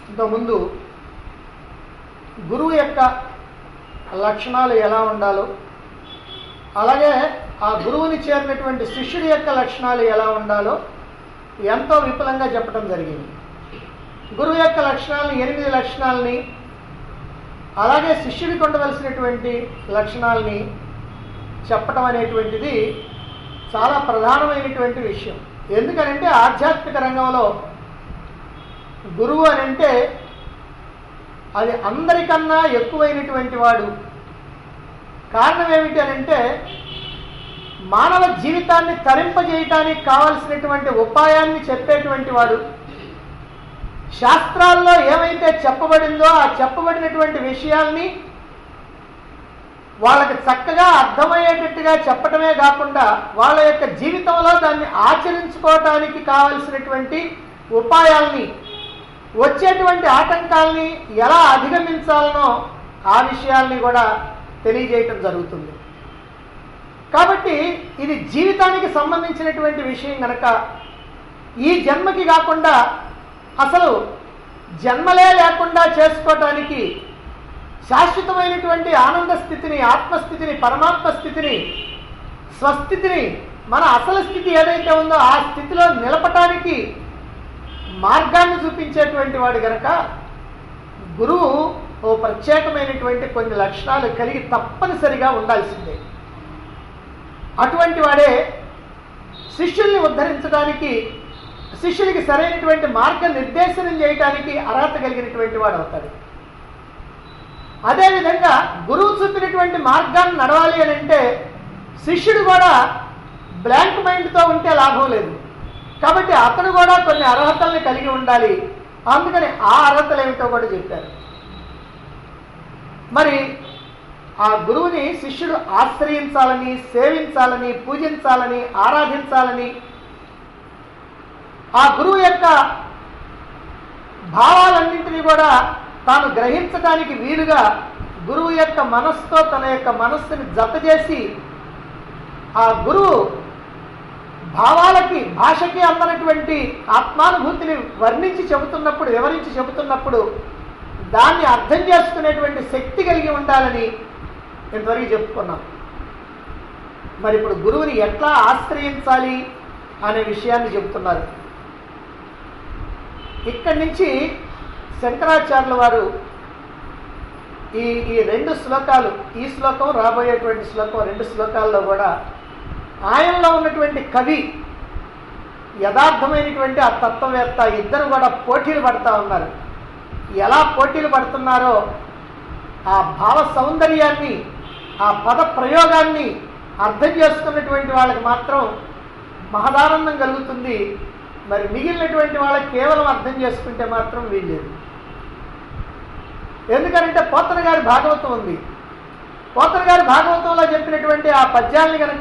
ఇంతకుముందు గురువు యొక్క లక్షణాలు ఎలా ఉండాలో అలాగే ఆ గురువుని చేరినటువంటి శిష్యుడి యొక్క లక్షణాలు ఎలా ఉండాలో ఎంతో విపులంగా చెప్పడం జరిగింది గురువు యొక్క లక్షణాలని ఎనిమిది లక్షణాలని అలాగే శిష్యుడికి ఉండవలసినటువంటి లక్షణాలని చెప్పటం అనేటువంటిది చాలా ప్రధానమైనటువంటి విషయం ఎందుకనంటే ఆధ్యాత్మిక రంగంలో గురువు అని అంటే అది అందరికన్నా ఎక్కువైనటువంటి వాడు కారణం ఏమిటి అని అంటే మానవ జీవితాన్ని తరింపజేయటానికి కావలసినటువంటి ఉపాయాన్ని చెప్పేటువంటి వాడు శాస్త్రాల్లో ఏమైతే చెప్పబడిందో ఆ చెప్పబడినటువంటి విషయాల్ని వాళ్ళకి చక్కగా అర్థమయ్యేటట్టుగా చెప్పటమే కాకుండా వాళ్ళ యొక్క జీవితంలో దాన్ని ఆచరించుకోవటానికి కావలసినటువంటి ఉపాయాల్ని వచ్చేటువంటి ఆటంకాల్ని ఎలా అధిగమించాలనో ఆ విషయాల్ని కూడా తెలియజేయటం జరుగుతుంది కాబట్టి ఇది జీవితానికి సంబంధించినటువంటి విషయం కనుక ఈ జన్మకి కాకుండా అసలు జన్మలే లేకుండా చేసుకోవటానికి శాశ్వతమైనటువంటి ఆనంద స్థితిని ఆత్మస్థితిని పరమాత్మ స్థితిని స్వస్థితిని మన అసలు స్థితి ఏదైతే ఉందో ఆ స్థితిలో నిలపటానికి మార్గాన్ని చూపించేటువంటి వాడు గనక గురువు ఓ ప్రత్యేకమైనటువంటి కొన్ని లక్షణాలు కలిగి తప్పనిసరిగా ఉండాల్సిందే అటువంటి వాడే శిష్యుల్ని ఉద్ధరించడానికి శిష్యులకి సరైనటువంటి మార్గ నిర్దేశనం చేయడానికి అర్హత కలిగినటువంటి వాడు అవుతాడు అదేవిధంగా గురువు చూపినటువంటి మార్గాన్ని నడవాలి అని అంటే శిష్యుడు కూడా బ్లాంక్ మైండ్తో ఉంటే లాభం లేదు కాబట్టి అతను కూడా కొన్ని అర్హతల్ని కలిగి ఉండాలి అందుకని ఆ అర్హతలు ఏమిటో కూడా చెప్పారు మరి ఆ గురువుని శిష్యుడు ఆశ్రయించాలని సేవించాలని పూజించాలని ఆరాధించాలని ఆ గురువు యొక్క భావాలన్నింటినీ కూడా తాను గ్రహించడానికి వీలుగా గురువు యొక్క మనస్సుతో తన యొక్క మనస్సుని జత చేసి ఆ గురువు భావాలకి భాషకి అందనటువంటి ఆత్మానుభూతిని వర్ణించి చెబుతున్నప్పుడు వివరించి చెబుతున్నప్పుడు దాన్ని అర్థం చేసుకునేటువంటి శక్తి కలిగి ఉండాలని ఇంతవరకు చెప్పుకున్నాం మరి ఇప్పుడు గురువుని ఎట్లా ఆశ్రయించాలి అనే విషయాన్ని చెబుతున్నారు ఇక్కడి నుంచి శంకరాచార్యుల వారు ఈ ఈ రెండు శ్లోకాలు ఈ శ్లోకం రాబోయేటువంటి శ్లోకం రెండు శ్లోకాల్లో కూడా ఆయనలో ఉన్నటువంటి కవి యథార్థమైనటువంటి ఆ తత్వవేత్త ఇద్దరు కూడా పోటీలు పడతా ఉన్నారు ఎలా పోటీలు పడుతున్నారో ఆ భావ సౌందర్యాన్ని ఆ పద ప్రయోగాన్ని అర్థం చేసుకున్నటువంటి వాళ్ళకి మాత్రం మహదానందం కలుగుతుంది మరి మిగిలినటువంటి వాళ్ళకి కేవలం అర్థం చేసుకుంటే మాత్రం వీల్లేదు ఎందుకంటే పోతన గారి భాగవతం ఉంది పోతన గారి భాగవతంలో చెప్పినటువంటి ఆ పద్యాల్ని కనుక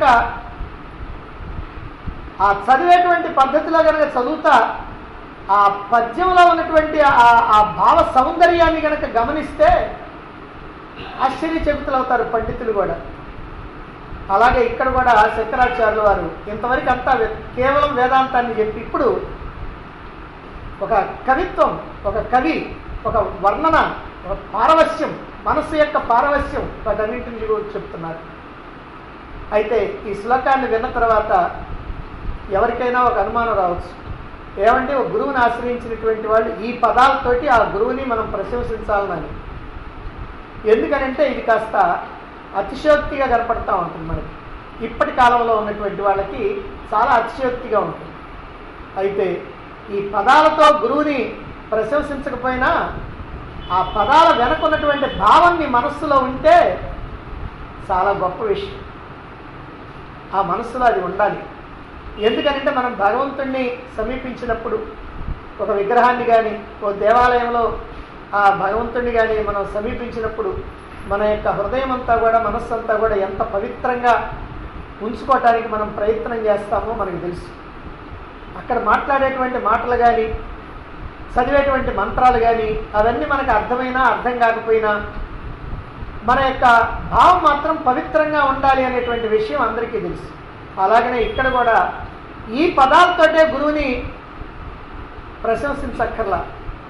ఆ చదివేటువంటి పద్ధతిలో కనుక చదువుతా ఆ పద్యంలో ఉన్నటువంటి ఆ ఆ భావ సౌందర్యాన్ని కనుక గమనిస్తే ఆశ్చర్యచకితులు అవుతారు పండితులు కూడా అలాగే ఇక్కడ కూడా శంకరాచార్యుల వారు ఇంతవరకు అంతా వే- కేవలం వేదాంతాన్ని చెప్పి ఇప్పుడు ఒక కవిత్వం ఒక కవి ఒక వర్ణన ఒక పారవస్యం మనస్సు యొక్క పారవస్యం వాటన్నింటిని కూడా చెప్తున్నారు అయితే ఈ శ్లోకాన్ని విన్న తర్వాత ఎవరికైనా ఒక అనుమానం రావచ్చు ఏమంటే ఒక గురువుని ఆశ్రయించినటువంటి వాళ్ళు ఈ పదాలతోటి ఆ గురువుని మనం ప్రశంసించాలని ఎందుకనంటే ఇది కాస్త అతిశయోక్తిగా కనపడతా ఉంటుంది మనకి ఇప్పటి కాలంలో ఉన్నటువంటి వాళ్ళకి చాలా అతిశయోక్తిగా ఉంటుంది అయితే ఈ పదాలతో గురువుని ప్రశంసించకపోయినా ఆ పదాల వెనకున్నటువంటి భావాన్ని మనస్సులో ఉంటే చాలా గొప్ప విషయం ఆ మనస్సులో అది ఉండాలి ఎందుకంటే మనం భగవంతుణ్ణి సమీపించినప్పుడు ఒక విగ్రహాన్ని కానీ ఒక దేవాలయంలో ఆ భగవంతుణ్ణి కానీ మనం సమీపించినప్పుడు మన యొక్క హృదయం అంతా కూడా మనస్సు అంతా కూడా ఎంత పవిత్రంగా ఉంచుకోవటానికి మనం ప్రయత్నం చేస్తామో మనకు తెలుసు అక్కడ మాట్లాడేటువంటి మాటలు కానీ చదివేటువంటి మంత్రాలు కానీ అవన్నీ మనకు అర్థమైనా అర్థం కాకపోయినా మన యొక్క భావం మాత్రం పవిత్రంగా ఉండాలి అనేటువంటి విషయం అందరికీ తెలుసు అలాగనే ఇక్కడ కూడా ఈ పదాలతోటే గురువుని ప్రశంసించక్కర్లా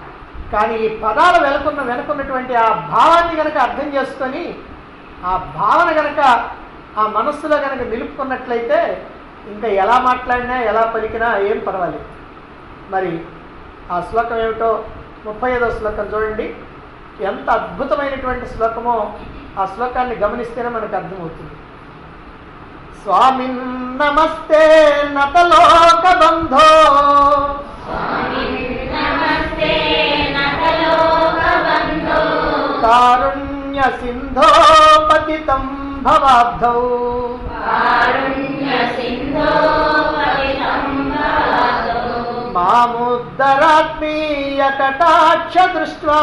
కానీ ఈ పదాలు వెనుకున్న వెనుకున్నటువంటి ఆ భావాన్ని గనక అర్థం చేసుకొని ఆ భావన గనక ఆ మనస్సులో గనక నిలుపుకున్నట్లయితే ఇంకా ఎలా మాట్లాడినా ఎలా పలికినా ఏం పర్వాలేదు మరి ఆ శ్లోకం ఏమిటో ముప్పై ఐదో శ్లోకం చూడండి ఎంత అద్భుతమైనటువంటి శ్లోకమో ఆ శ్లోకాన్ని గమనిస్తేనే మనకు అర్థమవుతుంది స్వామిన్ నమస్తే నతలోక బంధో నమస్తే నతలోకబంధో కారుణ్య సింధో పతితం భవాబ్ధౌ కారుణ్య సింధో పతితం భవతు మాముద్దరాత్మీయ కటాక్ష దృష్ట్వా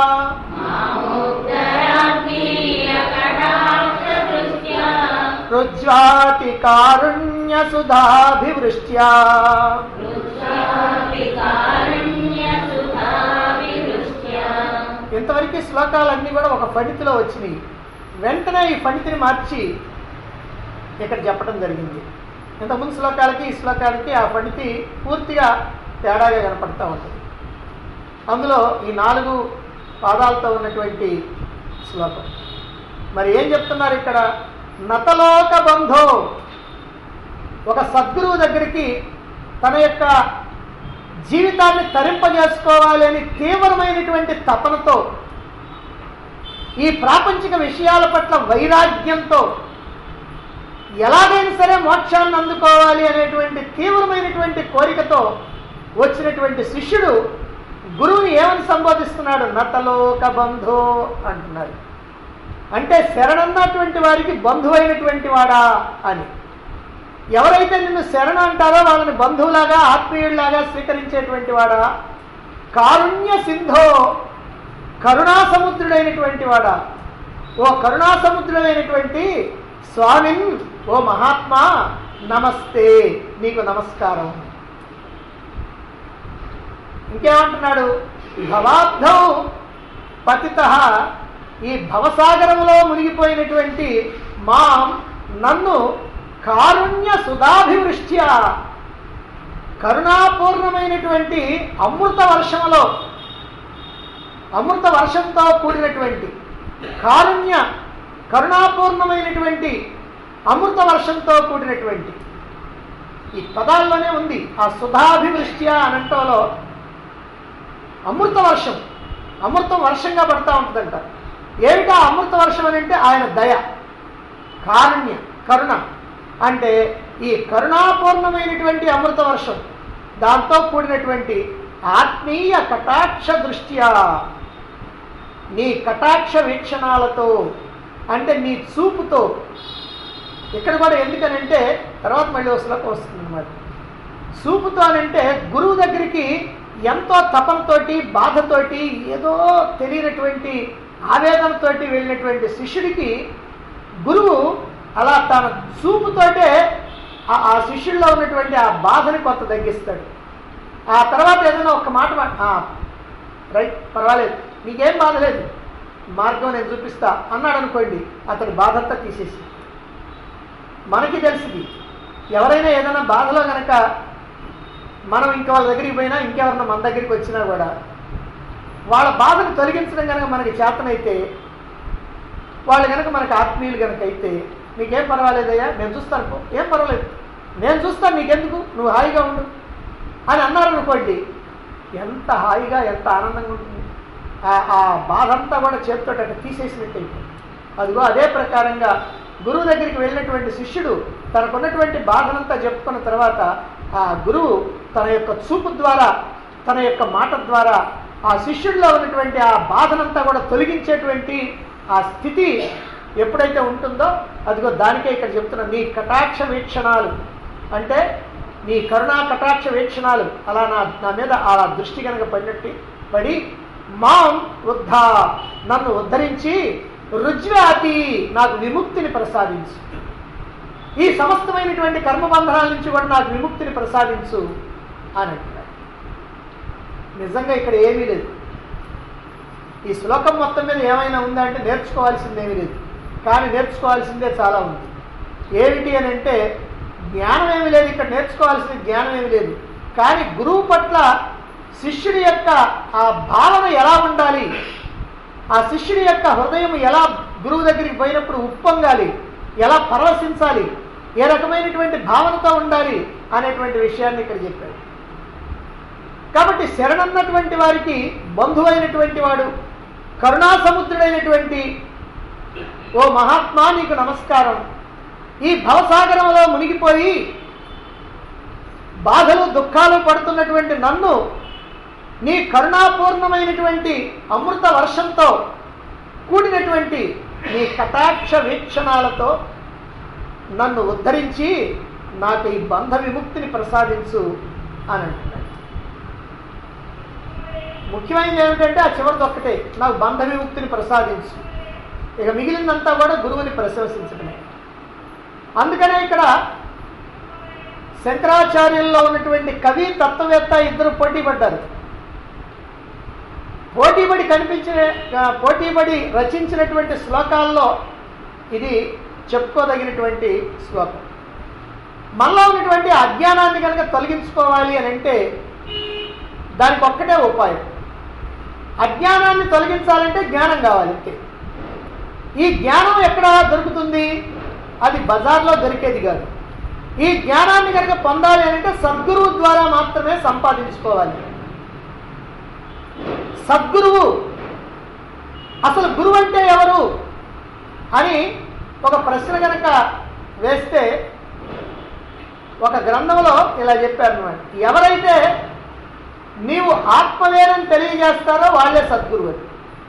మాముద్దరాత్మీయ కటాక్ష దృష్ట్యా రుజ్వాతి కారుణ్య సుధాభివృష్ట్యా రుచాపి కారుణ్య సుధావివృష్ట్యా ఇంతవరకు ఈ శ్లోకాలన్నీ కూడా ఒక ఫణితిలో వచ్చినాయి వెంటనే ఈ ఫణితిని మార్చి ఇక్కడ చెప్పడం జరిగింది ఇంతకుముందు శ్లోకాలకి ఈ శ్లోకాలకి ఆ ఫణితి పూర్తిగా తేడాగా కనపడతా ఉంటుంది అందులో ఈ నాలుగు పాదాలతో ఉన్నటువంటి శ్లోకం మరి ఏం చెప్తున్నారు ఇక్కడ నతలోక బంధో ఒక సద్గురువు దగ్గరికి తన యొక్క జీవితాన్ని తరింపజేసుకోవాలి అని తీవ్రమైనటువంటి తపనతో ఈ ప్రాపంచిక విషయాల పట్ల వైరాగ్యంతో ఎలాగైనా సరే మోక్షాన్ని అందుకోవాలి అనేటువంటి తీవ్రమైనటువంటి కోరికతో వచ్చినటువంటి శిష్యుడు గురువుని ఏమని సంబోధిస్తున్నాడు నతలోక బంధో అంటున్నాడు అంటే శరణన్నటువంటి వారికి బంధువైనటువంటి వాడా అని ఎవరైతే నిన్ను శరణ అంటారో వాళ్ళని బంధువులాగా ఆత్మీయుల్లాగా స్వీకరించేటువంటి వాడా కారుణ్య సింధో కరుణా సముద్రుడైనటువంటి వాడా ఓ కరుణా సముద్రుడైనటువంటి స్వామిన్ ఓ మహాత్మా నమస్తే నీకు నమస్కారం ఇంకేమంటున్నాడు భవాబ్ధౌ పతిత ఈ భవసాగరములో మునిగిపోయినటువంటి మాం నన్ను కారుణ్య సుధాభివృష్ట్యా కరుణాపూర్ణమైనటువంటి అమృత వర్షములో అమృత వర్షంతో కూడినటువంటి కారుణ్య కరుణాపూర్ణమైనటువంటి అమృత వర్షంతో కూడినటువంటి ఈ పదాల్లోనే ఉంది ఆ సుధాభివృష్ట్య అనంటంలో అమృత వర్షం అమృతం వర్షంగా పడతా ఉంటుందంట ఏమిటా అమృత వర్షం అని అంటే ఆయన దయ కారుణ్య కరుణ అంటే ఈ కరుణాపూర్ణమైనటువంటి అమృత వర్షం దాంతో కూడినటువంటి ఆత్మీయ కటాక్ష దృష్ట్యా నీ కటాక్ష వీక్షణాలతో అంటే నీ చూపుతో ఇక్కడ కూడా ఎందుకనంటే తర్వాత మళ్ళీ వస్తులకు వస్తుంది అనమాట చూపుతో అనంటే గురువు దగ్గరికి ఎంతో తపనతోటి బాధతోటి ఏదో తెలియనటువంటి ఆవేదనతోటి వెళ్ళినటువంటి శిష్యుడికి గురువు అలా తన చూపుతోటే ఆ ఆ శిష్యుల్లో ఉన్నటువంటి ఆ బాధని కొంత తగ్గిస్తాడు ఆ తర్వాత ఏదైనా ఒక మాట మా- "ఆ, రైట్ పర్వాలేదు నీకేం బాధ లేదు మార్గం నేను చూపిస్తా అన్నాడు అనుకోండి అతని బాధంతా తీసేసి మనకి తెలిసింది ఎవరైనా ఏదైనా బాధలో కనుక మనం ఇంక వాళ్ళ దగ్గరికి పోయినా ఇంకెవరన్నా మన దగ్గరికి వచ్చినా కూడా వాళ్ళ బాధను తొలగించడం కనుక మనకి చేతనైతే వాళ్ళు కనుక మనకు ఆత్మీయులు కనుక అయితే నీకేం పర్వాలేదయ్యా నేను చూస్తాను పో. ఏం పర్వాలేదు నేను చూస్తాను నీకెందుకు నువ్వు హాయిగా ఉండు అని అన్నారు అనుకోండి ఎంత హాయిగా ఎంత ఆనందంగా ఉంటుంది ఆ- ఆ బాధ అంతా కూడా చేతితో అట్లా తీసేసినట్టు అయిపోయింది అదిగో అదే ప్రకారంగా గురువు దగ్గరికి వెళ్ళినటువంటి శిష్యుడు తనకున్నటువంటి బాధనంతా చెప్పుకున్న తర్వాత ఆ గురువు తన యొక్క చూపు ద్వారా తన యొక్క మాట ద్వారా ఆ శిష్యుడిలో ఉన్నటువంటి ఆ బాధనంతా కూడా తొలగించేటువంటి ఆ స్థితి ఎప్పుడైతే ఉంటుందో అదిగో దానికే ఇక్కడ చెప్తున్నా నీ కటాక్ష వీక్షణాలు అంటే నీ కరుణా కటాక్ష వీక్షణాలు అలా నా నా మీద అలా దృష్టి కనుక పడినట్టు పడి మాం ఉద్ధ నన్ను ఉద్ధరించి రుజ్వాతి నాకు విముక్తిని ప్రసాదించు ఈ సమస్తమైనటువంటి కర్మబంధనాల నుంచి కూడా నాకు విముక్తిని ప్రసాదించు అని అంటున్నాడు నిజంగా ఇక్కడ ఏమీ లేదు ఈ శ్లోకం మొత్తం మీద ఏమైనా ఉందా అంటే నేర్చుకోవాల్సిందేమీ లేదు కానీ నేర్చుకోవాల్సిందే చాలా ఉంది ఏమిటి అని అంటే జ్ఞానం ఏమీ లేదు ఇక్కడ నేర్చుకోవాల్సిన జ్ఞానం ఏమీ లేదు కానీ గురువు పట్ల శిష్యుడి యొక్క ఆ భావన ఎలా ఉండాలి ఆ శిష్యుడి యొక్క హృదయం ఎలా గురువు దగ్గరికి పోయినప్పుడు ఉప్పొంగాలి ఎలా పరవశించాలి ఏ రకమైనటువంటి భావనతో ఉండాలి అనేటువంటి విషయాన్ని ఇక్కడ చెప్పాడు కాబట్టి శరణన్నటువంటి వారికి బంధువైనటువంటి వాడు కరుణాసముద్రుడైనటువంటి ఓ మహాత్మా నీకు నమస్కారం ఈ భవసాగరంలో మునిగిపోయి బాధలు దుఃఖాలు పడుతున్నటువంటి నన్ను నీ కరుణాపూర్ణమైనటువంటి అమృత వర్షంతో కూడినటువంటి నీ కటాక్ష వీక్షణాలతో నన్ను ఉద్ధరించి నాకు ఈ బంధ విముక్తిని ప్రసాదించు అని అంటున్నాడు ముఖ్యమైనది ఏమిటంటే ఆ చివరిది ఒక్కటే నాకు బంధ విముక్తిని ప్రసాదించు ఇక మిగిలిందంతా కూడా గురువుని ప్రశంసించడమే అందుకనే ఇక్కడ శంకరాచార్యుల్లో ఉన్నటువంటి కవి తత్వవేత్త ఇద్దరు పోటీ పడ్డారు పోటీపడి కనిపించిన ఆ, పోటీపడి రచించినటువంటి శ్లోకాల్లో ఇది చెప్పుకోదగినటువంటి శ్లోకం మనలో ఉన్నటువంటి అజ్ఞానాన్ని కనుక తొలగించుకోవాలి అని అంటే దానికి ఒక్కటే ఉపాయం అజ్ఞానాన్ని తొలగించాలంటే జ్ఞానం కావాలి అంతే ఈ జ్ఞానం ఎక్కడ దొరుకుతుంది అది బజార్లో దొరికేది కాదు ఈ జ్ఞానాన్ని కనుక పొందాలి అని అంటే సద్గురువు ద్వారా మాత్రమే సంపాదించుకోవాలి సద్గురువు అసలు గురువు అంటే ఎవరు అని ఒక ప్రశ్న కనుక వేస్తే ఒక గ్రంథంలో ఇలా చెప్పారు అన్నమాట ఎవరైతే నీవు ఆత్మవేరని తెలియజేస్తారో వాళ్ళే సద్గురువు అని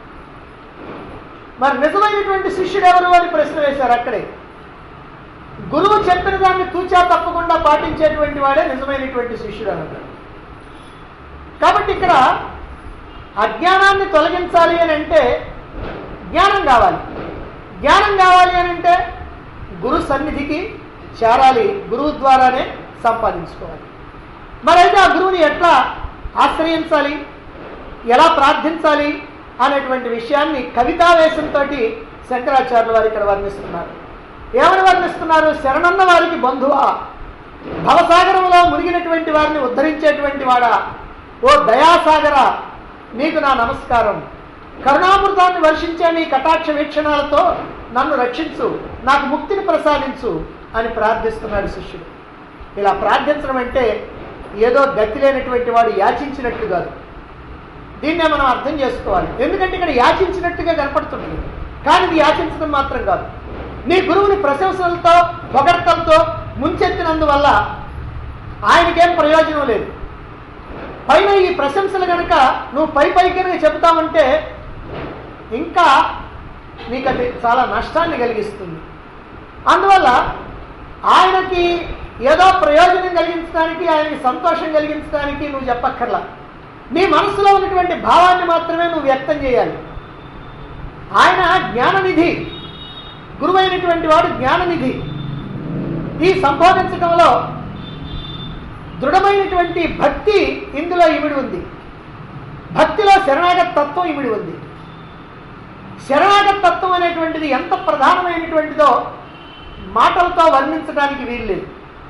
మరి నిజమైనటువంటి శిష్యుడు ఎవరు అని ప్రశ్న వేశారు అక్కడే గురువు చెప్పిన దాన్ని తూచా తప్పకుండా పాటించేటువంటి వాడే నిజమైనటువంటి శిష్యుడు అన్నారు కాబట్టి ఇక్కడ అజ్ఞానాన్ని తొలగించాలి అని అంటే జ్ఞానం కావాలి జ్ఞానం కావాలి అని అంటే గురు సన్నిధికి చేరాలి గురువు ద్వారానే సంపాదించుకోవాలి మరైతే ఆ గురువుని ఎట్లా ఆశ్రయించాలి ఎలా ప్రార్థించాలి అనేటువంటి విషయాన్ని కవితావేశంతో శంకరాచార్యుల వారు ఇక్కడ వర్ణిస్తున్నారు ఏమని వర్ణిస్తున్నారు శరణన్న వారికి బంధువా భవసాగరంలో మునిగినటువంటి వారిని ఉద్ధరించేటువంటి వాడా ఓ దయాసాగర నీకు నా నమస్కారం కరుణామృతాన్ని వర్షించే నీ కటాక్ష వీక్షణాలతో నన్ను రక్షించు నాకు ముక్తిని ప్రసాదించు అని ప్రార్థిస్తున్నాడు శిష్యుడు ఇలా ప్రార్థించడం అంటే ఏదో గతి లేనటువంటి వాడు యాచించినట్లు కాదు దీన్నే మనం అర్థం చేసుకోవాలి ఎందుకంటే ఇక్కడ యాచించినట్టుగా కనపడుతుంది కానీ ఇది యాచించడం మాత్రం కాదు నీ గురువుని ప్రశంసలతో పొగడ్తలతో ముంచెత్తినందువల్ల ఆయనకేం ప్రయోజనం లేదు పైన ఈ ప్రశంసలు కనుక నువ్వు పై పైకి చెబుతావంటే ఇంకా నీకు అది చాలా నష్టాన్ని కలిగిస్తుంది అందువల్ల ఆయనకి ఏదో ప్రయోజనం కలిగించడానికి ఆయనకి సంతోషం కలిగించడానికి నువ్వు చెప్పక్కర్లా నీ మనసులో ఉన్నటువంటి భావాన్ని మాత్రమే నువ్వు వ్యక్తం చేయాలి ఆయన జ్ఞాననిధి గురువైనటువంటి వాడు జ్ఞాననిధి ఈ సంబోధించడంలో దృఢమైనటువంటి భక్తి ఇందులో ఇమిడి ఉంది భక్తిలో శరణాగత తత్వం ఇమిడి ఉంది శరణాగత తత్వం అనేటువంటిది ఎంత ప్రధానమైనటువంటిదో మాటలతో వర్ణించడానికి వీల్లేదు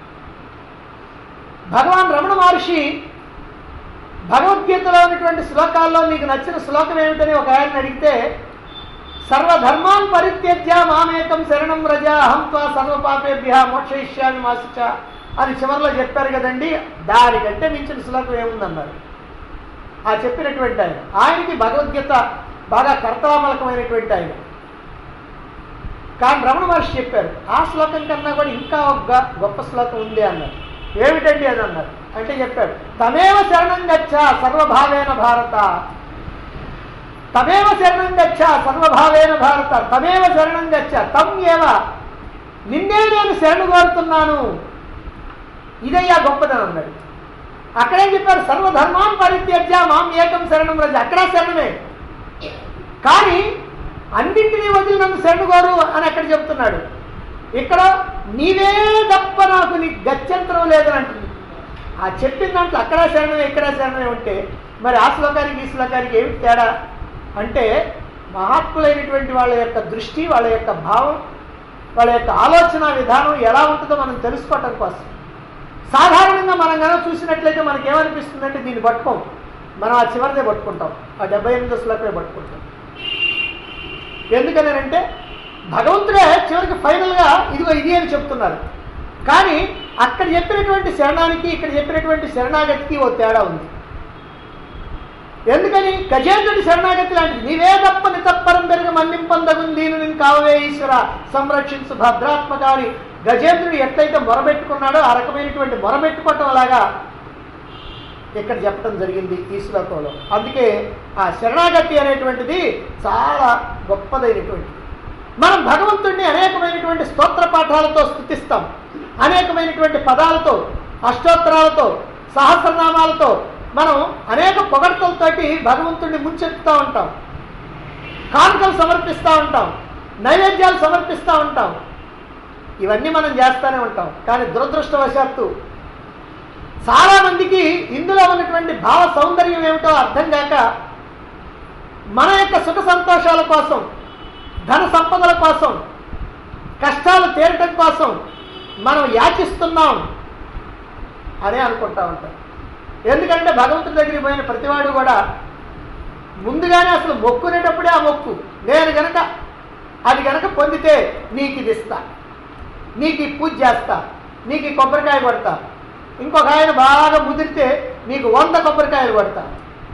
భగవాన్ రమణ మహర్షి భగవద్గీతలో ఉన్నటువంటి శ్లోకాల్లో నీకు నచ్చిన శ్లోకం ఏమిటని ఒక ఆయన అడిగితే సర్వధర్మాన్ పరిత్యజ్య మామేకం శరణం రజ అహం త్వా సర్వపాపేభ్య మోక్షయిష్యామి మాసిచ అని చివరిలో చెప్పారు కదండి దానికంటే మించిన శ్లోకం ఏముందన్నారు ఆ చెప్పినటువంటి ఆయన ఆయనకి భగవద్గీత బాగా కర్తామలకమైనటువంటి ఆయన కానీ రమణ మహర్షి చెప్పారు ఆ శ్లోకం కన్నా కూడా ఇంకా ఒక గ- గొప్ప శ్లోకం ఉంది అన్నారు ఏమిటండి అది అన్నారు అంటే చెప్పాడు తమేవ శరణం గచ్చ సర్వభావేన భారత తమేవ శరణం గచ్చ సర్వభావేన భారత తమేవ శరణం గచ్చ తం ఏవ నిన్నే నేను శరణు కోరుతున్నాను ఇదయ్యా గొప్పదని అన్నాడు అక్కడేం చెప్పారు సర్వధర్మాన్ పరిత్యజ్య మాం ఏకం శరణం రజ అక్కడ శరణమే కానీ అన్నింటినీ వదిలి నన్ను శరణు కోరు అని అక్కడ చెప్తున్నాడు ఇక్కడ నీవే తప్ప నాకు నీ గత్యంతరం లేదని అంటుంది ఆ చెప్పిన దాంట్లో అక్కడ శరణమే ఇక్కడ శరణమే ఉంటే మరి ఆ శ్లోకానికి ఈ శ్లోకానికి ఏమిటి తేడా అంటే మహాత్ములైనటువంటి వాళ్ళ యొక్క దృష్టి వాళ్ళ యొక్క భావం వాళ్ళ యొక్క ఆలోచన విధానం ఎలా ఉంటుందో మనం తెలుసుకోవటం కోసం సాధారణంగా మనం కనుక చూసినట్లయితే మనకి ఏమనిపిస్తుందంటే దీన్ని పట్టుకోం మనం ఆ చివరిదే పట్టుకుంటాం ఆ డెబ్బై ఎనిమిదో శ్లోకమే పట్టుకుంటాం ఎందుకనంటే భగవంతుడే చివరికి ఫైనల్గా ఇదిగో ఇది అని చెప్తున్నారు కానీ అక్కడ చెప్పినటువంటి శరణానికి ఇక్కడ చెప్పినటువంటి శరణాగతికి ఓ తేడా ఉంది ఎందుకని గజేంద్రుడి శరణాగతి లాంటిది నీవే తప్ప నితప్పరం పెరుగు మన్నింపందగుంది నేను కావవే ఈశ్వర సంరక్షించు భద్రాత్మకాని గజేంద్రుడు ఎట్లయితే మొరబెట్టుకున్నాడో ఆ రకమైనటువంటి మొరబెట్టుకోవటం అలాగా ఇక్కడ చెప్పడం జరిగింది ఈ శ్లోకంలో అందుకే ఆ శరణాగతి అనేటువంటిది చాలా గొప్పదైనటువంటిది మనం భగవంతుడిని అనేకమైనటువంటి స్తోత్ర పాఠాలతో స్థుతిస్తాం అనేకమైనటువంటి పదాలతో అష్టోత్తరాలతో సహస్రనామాలతో మనం అనేక పొగడ్తలతోటి భగవంతుడిని ముంచెత్తుతూ ఉంటాం కానుకలు సమర్పిస్తూ ఉంటాం నైవేద్యాలు సమర్పిస్తూ ఉంటాం ఇవన్నీ మనం చేస్తూనే ఉంటాం కానీ దురదృష్టవశాత్తు చాలా మందికి ఇందులో ఉన్నటువంటి భావ సౌందర్యం ఏమిటో అర్థం కాక మన యొక్క సుఖ సంతోషాల కోసం ధన సంపదల కోసం కష్టాలు తీరటం కోసం మనం యాచిస్తున్నాం అనే అనుకుంటా ఉంటాం ఎందుకంటే భగవంతుడి దగ్గరికి పోయిన ప్రతివాడు కూడా ముందుగానే అసలు మొక్కునేటప్పుడే ఆ మొక్కు నేను గనక అది గనక పొందితే నీకు ఇది ఇస్తా నీకు ఈ పూజ చేస్తా నీకు ఈ కొబ్బరికాయ కొడతా ఇంకొక ఆయన బాగా ముదిరితే నీకు వంద కొబ్బరికాయలు కొడతా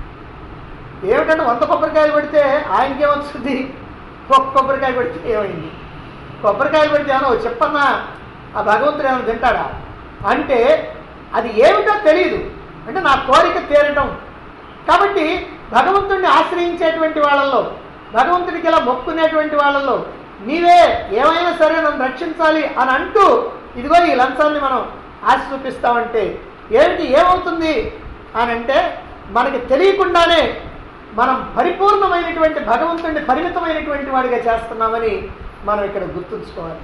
ఏమిటంటే వంద కొబ్బరికాయలు కొడితే ఆయనకేమొస్తుంది ఒక్క కొబ్బరికాయ కొడితే ఏమైంది కొబ్బరికాయలు కొడితే ఏమన్నా చెప్పన్నా ఆ భగవంతుడు ఏమైనా తింటాడా అంటే అది ఏమిటో తెలియదు అంటే నా కోరిక తీరటం కాబట్టి భగవంతుడిని ఆశ్రయించేటువంటి వాళ్ళల్లో భగవంతుడికి ఇలా మొక్కునేటువంటి వాళ్ళల్లో నీవే ఏమైనా సరే నన్ను రక్షించాలి అని అంటూ ఇదిగో ఈ లంచాన్ని మనం ఆశ చూపిస్తామంటే ఏమిటి ఏమవుతుంది అని అంటే మనకి తెలియకుండానే మనం పరిపూర్ణమైనటువంటి భగవంతుడిని పరిమితమైనటువంటి వాడిగా చేస్తున్నామని మనం ఇక్కడ గుర్తుంచుకోవాలి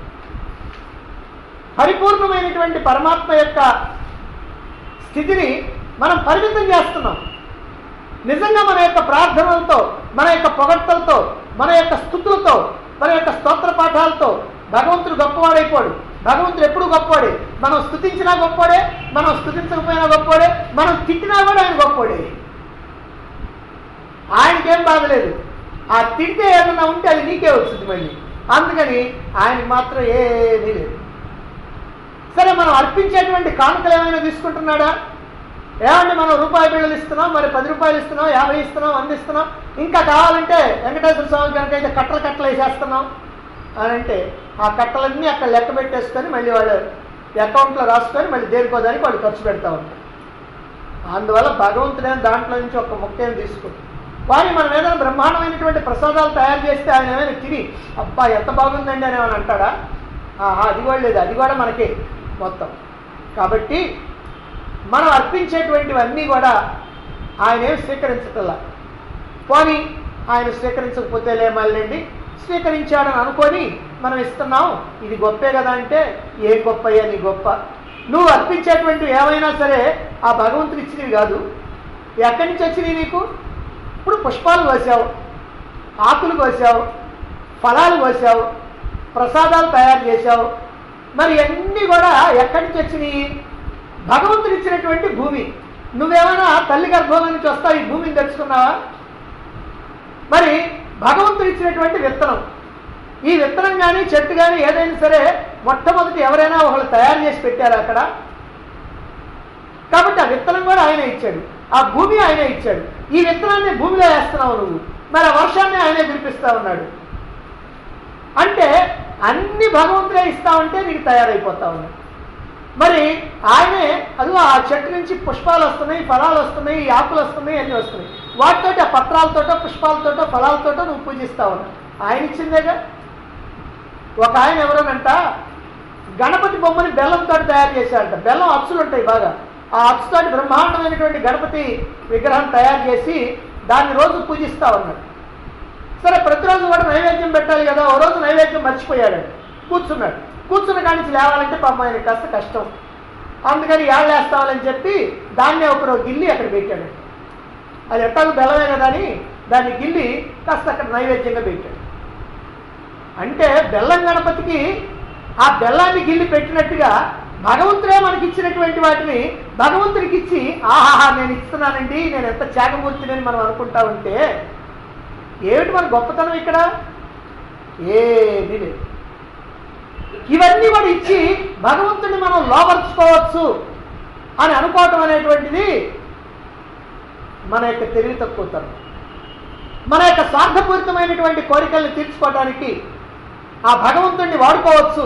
పరిపూర్ణమైనటువంటి పరమాత్మ యొక్క స్థితిని మనం పరిమితం చేస్తున్నాం నిజంగా మన యొక్క ప్రార్థనలతో మన యొక్క పొగడ్తలతో మన యొక్క స్థుతులతో మన యొక్క స్తోత్ర పాఠాలతో భగవంతుడు గొప్పవాడైపోడు భగవంతుడు ఎప్పుడు గొప్పవాడే మనం స్థుతించినా గొప్పవాడే మనం స్థుతించకపోయినా గొప్పవాడే మనం తిట్టినా కూడా ఆయన గొప్పవాడే ఆయనకేం బాధలేదు ఆ తిడితే ఏదన్నా ఉంటే అది నీకే వచ్చింది మళ్ళీ అందుకని ఆయనకి మాత్రం ఏమీ లేదు సరే మనం అర్పించేటువంటి కానుకలు ఏమైనా తీసుకుంటున్నాడా ఏమంటే మనం రూపాయి బిళ్ళలు ఇస్తున్నాం మరి పది రూపాయలు ఇస్తున్నాం యాభై ఇస్తున్నాం వంద ఇస్తున్నాం ఇంకా కావాలంటే వెంకటేశ్వర స్వామి కనుక అయితే కట్టలు కట్టలు వేసేస్తున్నాం అని అంటే ఆ కట్టలన్నీ అక్కడ లెక్క పెట్టేసుకొని మళ్ళీ వాళ్ళు అకౌంట్లో రాసుకొని మళ్ళీ దేనికో దానికి వాళ్ళు ఖర్చు పెడతా ఉంటారు అందువల్ల భగవంతుడే దాంట్లో నుంచి ఒక ముఖ్యం తీసుకుంటాం వారి మనం ఏదైనా బ్రహ్మాండమైనటువంటి ప్రసాదాలు తయారు చేస్తే ఆయన ఏమైనా తిని అబ్బా ఎంత బాగుందండి అని ఏమైనా అంటాడా ఆహా, అది కూడా లేదు అది కూడా మనకే మొత్తం కాబట్టి మనం అర్పించేటువంటివన్నీ కూడా ఆయన ఏం స్వీకరించటల్లా పోనీ ఆయన స్వీకరించకపోతే లేమల్లండి స్వీకరించాడని అనుకొని మనం ఇస్తున్నాం ఇది గొప్పే కదా అంటే ఏ గొప్పయ్యా నీ గొప్ప నువ్వు అర్పించేటువంటివి ఏమైనా సరే ఆ భగవంతుడు ఇచ్చినవి కాదు ఎక్కడి నుంచి వచ్చినాయి నీకు ఇప్పుడు పుష్పాలు కోసావు ఆకులు కోసావు ఫలాలు కోసావు ప్రసాదాలు తయారు చేశావు మరి అన్నీ కూడా ఎక్కడి నుంచి వచ్చినాయి భగవంతుడు ఇచ్చినటువంటి భూమి నువ్వేమైనా తల్లి గర్భం నుంచి వస్తావు ఈ భూమిని తెచ్చుకున్నావా మరి భగవంతుడు ఇచ్చినటువంటి విత్తనం ఈ విత్తనం కానీ చెట్టు కానీ ఏదైనా సరే మొట్టమొదటి ఎవరైనా ఒకళ్ళు తయారు చేసి పెట్టారు అక్కడ కాబట్టి ఆ విత్తనం కూడా ఆయనే ఇచ్చాడు ఆ భూమి ఆయనే ఇచ్చాడు ఈ విత్తనాన్ని భూమిలో వేస్తున్నావు నువ్వు మరి ఆ వర్షాన్ని ఆయనే కురిపిస్తా ఉన్నాడు అంటే అన్ని భగవంతుడే ఇస్తా ఉంటే నీకు తయారైపోతా ఉన్నాడు మరి ఆయనే అదిగో ఆ చెట్టు నుంచి పుష్పాలు వస్తున్నాయి ఫలాలు వస్తున్నాయి ఈ ఆకులు వస్తున్నాయి అన్నీ వస్తున్నాయి వాటితోటి ఆ పత్రాలతోటో పుష్పాలతోటో ఫలాలతోటో నువ్వు పూజిస్తా ఉన్నావు ఆయన ఇచ్చిందేగా ఒక ఆయన ఎవరోనంట గణపతి బొమ్మని బెల్లంతో తయారు చేశారంట బెల్లం అచ్చులు ఉంటాయి బాగా ఆ అచ్చుతోటి బ్రహ్మాండమైనటువంటి గణపతి విగ్రహం తయారు చేసి దాన్ని రోజు పూజిస్తా ఉన్నాడు సరే ప్రతిరోజు కూడా నైవేద్యం పెట్టాలి కదా ఓ రోజు నైవేద్యం మర్చిపోయాడు కూర్చున్నాడు కూర్చున్న కాడి నుంచి లేవాలంటే పాపం ఆయన కాస్త కష్టం అందుకని ఏళ్ళు వేస్తామని చెప్పి దాన్నే ఒకరోజు గిల్లి అక్కడ పెట్టాడు అది ఎట్టాగు బెల్లమే కదా అని దాన్ని గిల్లి కాస్త అక్కడ నైవేద్యంగా పెట్టాడు అంటే బెల్లం గణపతికి ఆ బెల్లాన్ని గిల్లి పెట్టినట్టుగా భగవంతుడే మనకి ఇచ్చినటువంటి వాటిని భగవంతుడికి ఇచ్చి ఆహాహా నేను ఇస్తున్నానండి నేను ఎంత త్యాగమూర్తిని అని మనం అనుకుంటా ఉంటే ఏమిటి మన గొప్పతనం ఇక్కడ ఏమీ లేదు ఇవన్నీ కూడా ఇచ్చి భగవంతుడిని మనం లోపరుచుకోవచ్చు అని అనుకోవటం అనేటువంటిది మన యొక్క తెలివి తక్కువతనం మన యొక్క స్వార్థపూరితమైనటువంటి కోరికల్ని తీర్చుకోవడానికి ఆ భగవంతుడిని వాడుకోవచ్చు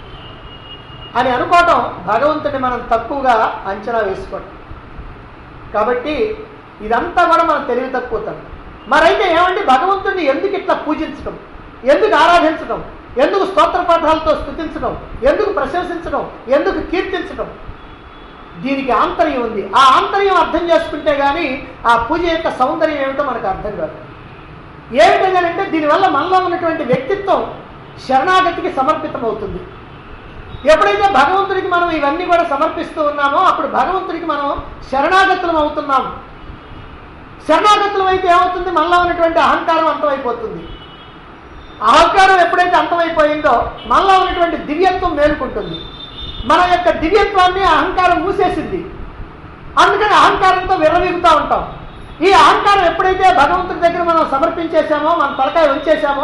అని అనుకోవటం భగవంతుడిని మనం తక్కువగా అంచనా వేసుకోవటం కాబట్టి ఇదంతా కూడా మన తెలివి తక్కువతనం మరైతే ఏమండి భగవంతుడిని ఎందుకు ఇట్లా పూజించడం ఎందుకు ఆరాధించడం ఎందుకు స్తోత్ర పాఠాలతో స్థుతించడం ఎందుకు ప్రశంసించడం ఎందుకు కీర్తించడం దీనికి ఆంతర్యం ఉంది ఆ ఆంతర్యం అర్థం చేసుకుంటే గానీ ఆ పూజ యొక్క సౌందర్యం ఏమిటో మనకు అర్థం కాదు ఏమిటంటే దీనివల్ల మనలో ఉన్నటువంటి వ్యక్తిత్వం శరణాగతికి సమర్పితమవుతుంది ఎప్పుడైతే భగవంతుడికి మనం ఇవన్నీ కూడా సమర్పిస్తూ ఉన్నామో అప్పుడు భగవంతుడికి మనం శరణాగతులం అవుతున్నాం శరణాగతులం అయితే ఏమవుతుంది మనలో ఉన్నటువంటి అహంకారం అంతమైపోతుంది అహంకారం ఎప్పుడైతే అంతమైపోయిందో మనలో ఉన్నటువంటి దివ్యత్వం మేలుకుంటుంది మన యొక్క దివ్యత్వాన్ని అహంకారం మూసేసింది అందుకని అహంకారంతో విర్రవీగుతూ ఉంటాం ఈ అహంకారం ఎప్పుడైతే భగవంతుడి దగ్గర మనం సమర్పించేశామో మన తలకాయ ఉంచేశామో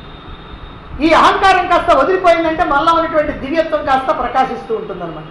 ఈ అహంకారం కాస్త వదిలిపోయిందంటే మనలో ఉన్నటువంటి దివ్యత్వం కాస్త ప్రకాశిస్తూ ఉంటుంది అనమాట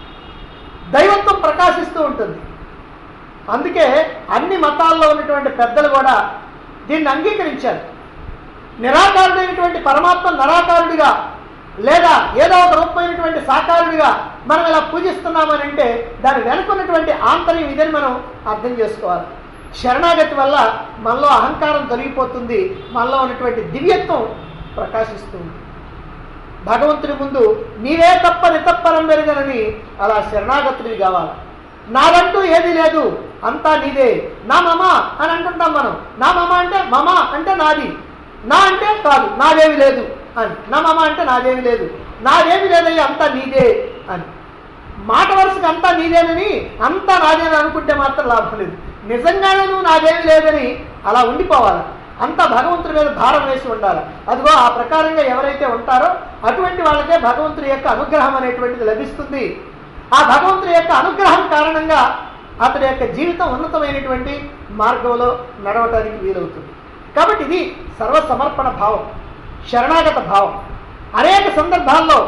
దైవత్వం ప్రకాశిస్తూ ఉంటుంది అందుకే అన్ని మతాల్లో ఉన్నటువంటి పెద్దలు కూడా దీన్ని అంగీకరించారు నిరాకారుడైనటువంటి పరమాత్మ నిరాకారుడిగా లేదా ఏదో ఒక రూపమైనటువంటి సాకారుడిగా మనం ఇలా పూజిస్తున్నామని అంటే దాని వెనుకున్నటువంటి ఆంతర్యం ఇదని మనం అర్థం చేసుకోవాలి శరణాగతి వల్ల మనలో అహంకారం తొలగిపోతుంది మనలో ఉన్నటువంటి దివ్యత్వం ప్రకాశిస్తుంది భగవంతుడి ముందు నీవే తప్ప నితప్పరం పెరగనని అలా శరణాగతుడివి కావాలి నాదంటూ ఏది లేదు అంతా నీదే నా మమ అని అంటుంటాం మనం నా మమ అంటే మమ అంటే నాది నా అంటే కాదు నాదేమి లేదు అని నా మమ అంటే నాదేమి లేదు నాదేమి లేదయ్యా అంతా నీదే అని మాట వరుసకు అంతా నీదేనని అంతా నాదేని అనుకుంటే మాత్రం లాభం లేదు నిజంగానే నువ్వు నాదేమి లేదని అలా ఉండిపోవాలి అంతా భగవంతుడి మీద భారం వేసి ఉండాలి అదిగో ఆ ప్రకారంగా ఎవరైతే ఉంటారో అటువంటి వాళ్ళకే భగవంతుడి యొక్క అనుగ్రహం అనేటువంటిది లభిస్తుంది ఆ భగవంతుడి యొక్క అనుగ్రహం కారణంగా అతడి యొక్క జీవితం ఉన్నతమైనటువంటి మార్గంలో నడవటానికి వీలవుతుంది కాబట్టి ఇది సర్వసమర్పణ భావం శరణాగత భావం అనేక సందర్భాల్లో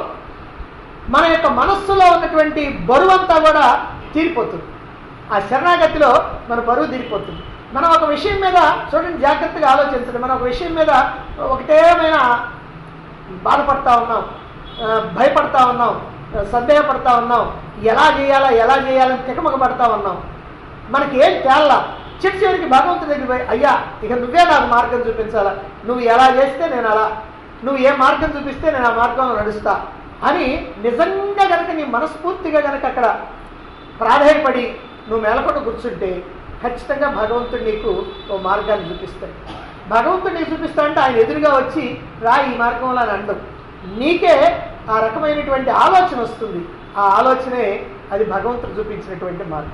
మన యొక్క మనస్సులో ఉన్నటువంటి బరువంతా కూడా తీరిపోతుంది ఆ శరణాగతిలో మన బరువు తీరిపోతుంది మనం ఒక విషయం మీద చూడండి జాగ్రత్తగా ఆలోచించండి మనం ఒక విషయం మీద ఒకటేమైనా బాధపడతా ఉన్నాం ఆ, భయపడతా ఉన్నాం ఆ, సందేహపడతా ఉన్నాం ఎలా చేయాలా ఎలా చేయాలని తికమక పడతా ఉన్నాం మనకి ఏం తేల్లా చిట్ చివరికి భగవంతుడి దగ్గర పోయి అయ్యా ఇక నువ్వే నాకు మార్గం చూపించాలా నువ్వు ఎలా చేస్తే నేను అలా నువ్వు ఏ మార్గం చూపిస్తే నేను ఆ మార్గంలో నడుస్తా అని నిజంగా కనుక నీ మనస్ఫూర్తిగా కనుక అక్కడ ప్రాధాయపడి నువ్వు మేలకొండ కూర్చుంటే ఖచ్చితంగా భగవంతుడు నీకు ఓ మార్గాన్ని చూపిస్తాడు భగవంతుడు నీకు చూపిస్తా అంటే ఆయన ఎదురుగా వచ్చి రా ఈ మార్గంలో అని అండం నీకే ఆ రకమైనటువంటి ఆలోచన వస్తుంది ఆ ఆలోచనే అది భగవంతుడు చూపించినటువంటి మార్గం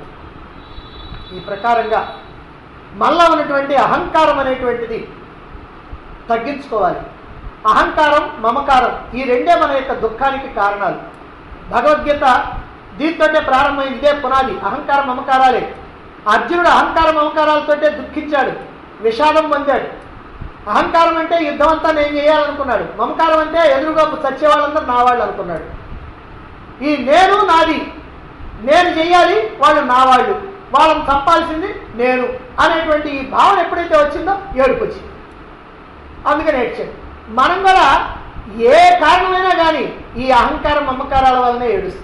ఈ ప్రకారంగా మళ్ళా ఉన్నటువంటి అహంకారం అనేటువంటిది తగ్గించుకోవాలి అహంకారం మమకారం ఈ రెండే మన యొక్క దుఃఖానికి కారణాలు భగవద్గీత దీంతోటే ప్రారంభమైంది ఇదే పునాది అహంకారం మమకారాలే అర్జునుడు అహంకార మమకారాలతోటే దుఃఖించాడు విషాదం పొందాడు అహంకారం అంటే యుద్ధం అంతా నేను చేయాలనుకున్నాడు మమకారం అంటే ఎదురుగా చచ్చే వాళ్ళందరూ నా వాళ్ళు అనుకున్నాడు ఈ నేను నాది నేను చెయ్యాలి వాళ్ళు నా వాళ్ళు వాళ్ళని చంపాల్సింది నేను అనేటువంటి ఈ భావన ఎప్పుడైతే వచ్చిందో ఏడుపు వచ్చింది అందుకని ఏడ్చాడు మనం కూడా ఏ కారణమైనా కానీ ఈ అహంకారం మమకారాల వల్లనే ఏడుస్తాం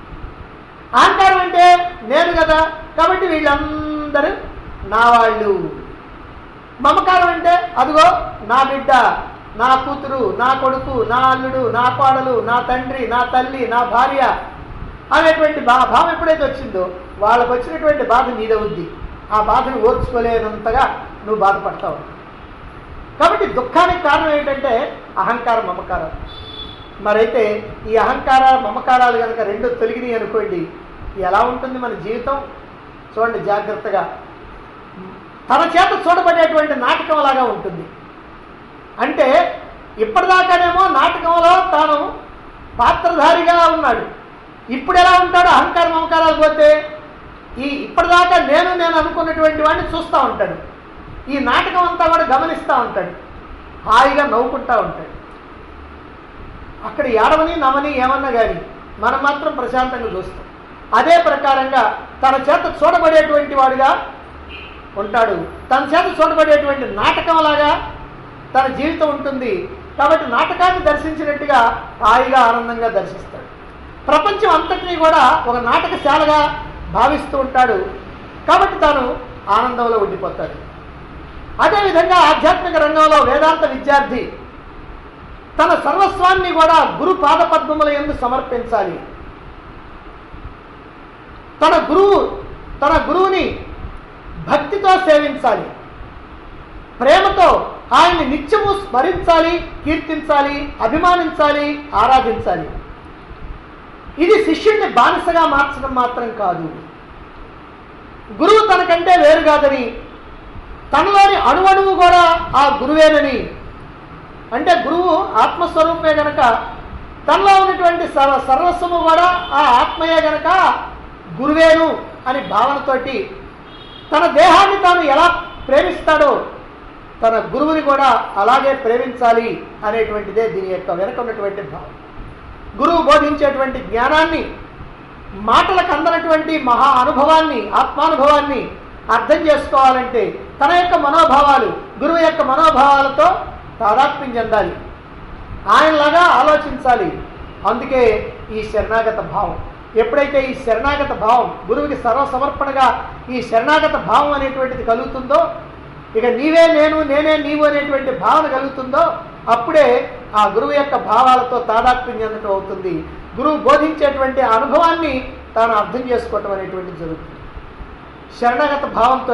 అహంకారం అంటే నేను కదా కాబట్టి వీళ్ళందరూ నా వాళ్ళు మమకారం అంటే అదిగో నా బిడ్డ నా కూతురు నా కొడుకు నా అల్లుడు నా కోడలు నా తండ్రి నా తల్లి నా భార్య అనేటువంటి భా భావం ఎప్పుడైతే వచ్చిందో వాళ్ళకు వచ్చినటువంటి బాధ నీదవుద్ది ఆ బాధను ఓర్చుకోలేనంతగా నువ్వు బాధపడతావు కాబట్టి దుఃఖానికి కారణం ఏంటంటే అహంకారం మమకారం మరైతే ఈ అహంకార మమకారాలు కనుక రెండు తొలగినాయి అనుకోండి ఎలా ఉంటుంది మన జీవితం చూడండి జాగ్రత్తగా తన చేత చూడబడేటువంటి నాటకం లాగా ఉంటుంది అంటే ఇప్పటిదాకానేమో నాటకంలో తాను పాత్రధారిగా ఉన్నాడు ఇప్పుడు ఎలా ఉంటాడు అహంకార మమకారాలు పోతే ఈ ఇప్పటిదాకా నేను నేను అనుకున్నటువంటి వాడిని చూస్తూ ఉంటాడు ఈ నాటకం అంతా కూడా గమనిస్తూ ఉంటాడు హాయిగా నవ్వుకుంటా ఉంటాడు అక్కడ ఏడవని నవని ఏమన్నా కానీ మనం మాత్రం ప్రశాంతంగా చూస్తాం అదే ప్రకారంగా తన చేత చూడబడేటువంటి వాడుగా ఉంటాడు తన చేత చూడబడేటువంటి నాటకంలాగా తన జీవితం ఉంటుంది కాబట్టి నాటకాన్ని దర్శించినట్టుగా హాయిగా ఆనందంగా దర్శిస్తాడు ప్రపంచం అంతటినీ కూడా ఒక నాటకశాలగా భావిస్తూ ఉంటాడు కాబట్టి తాను ఆనందంలో ఉండిపోతాడు అదేవిధంగా ఆధ్యాత్మిక రంగంలో వేదాంత విద్యార్థి తన సర్వస్వాన్ని కూడా గురు పాదపద్మముల ఎందు సమర్పించాలి తన గురువు తన గురువుని భక్తితో సేవించాలి ప్రేమతో ఆయన్ని నిత్యము స్మరించాలి కీర్తించాలి అభిమానించాలి ఆరాధించాలి ఇది శిష్యుడిని బానిసగా మార్చడం మాత్రం కాదు గురువు తనకంటే వేరు కాదని తనలోని అణువణువు కూడా ఆ గురువేనని అంటే గురువు ఆత్మస్వరూపమే గనక తనలో ఉన్నటువంటి సర్వ సర్వస్వము కూడా ఆ ఆత్మయే గనక గురువేను అని భావనతోటి తన దేహాన్ని తాను ఎలా ప్రేమిస్తాడో తన గురువుని కూడా అలాగే ప్రేమించాలి అనేటువంటిదే దీని యొక్క వెనక ఉన్నటువంటి భావం గురువు బోధించేటువంటి జ్ఞానాన్ని మాటలకు అందనటువంటి మహా అనుభవాన్ని ఆత్మానుభవాన్ని అర్థం చేసుకోవాలంటే తన యొక్క మనోభావాలు గురువు యొక్క మనోభావాలతో తాదాత్మ్యం చెందాలి ఆయనలాగా ఆలోచించాలి అందుకే ఈ శరణాగత భావం ఎప్పుడైతే ఈ శరణాగత భావం గురువుకి సర్వసమర్పణగా ఈ శరణాగత భావం అనేటువంటిది కలుగుతుందో ఇక నీవే నేను నేనే నీవు అనేటువంటి భావన కలుగుతుందో అప్పుడే ఆ గురువు యొక్క భావాలతో తాదాత్మ్యం చెందటం అవుతుంది గురువు బోధించేటువంటి ఆ అనుభవాన్ని తాను అర్థం చేసుకోవటం అనేటువంటిది జరుగుతుంది శరణాగత భావంతో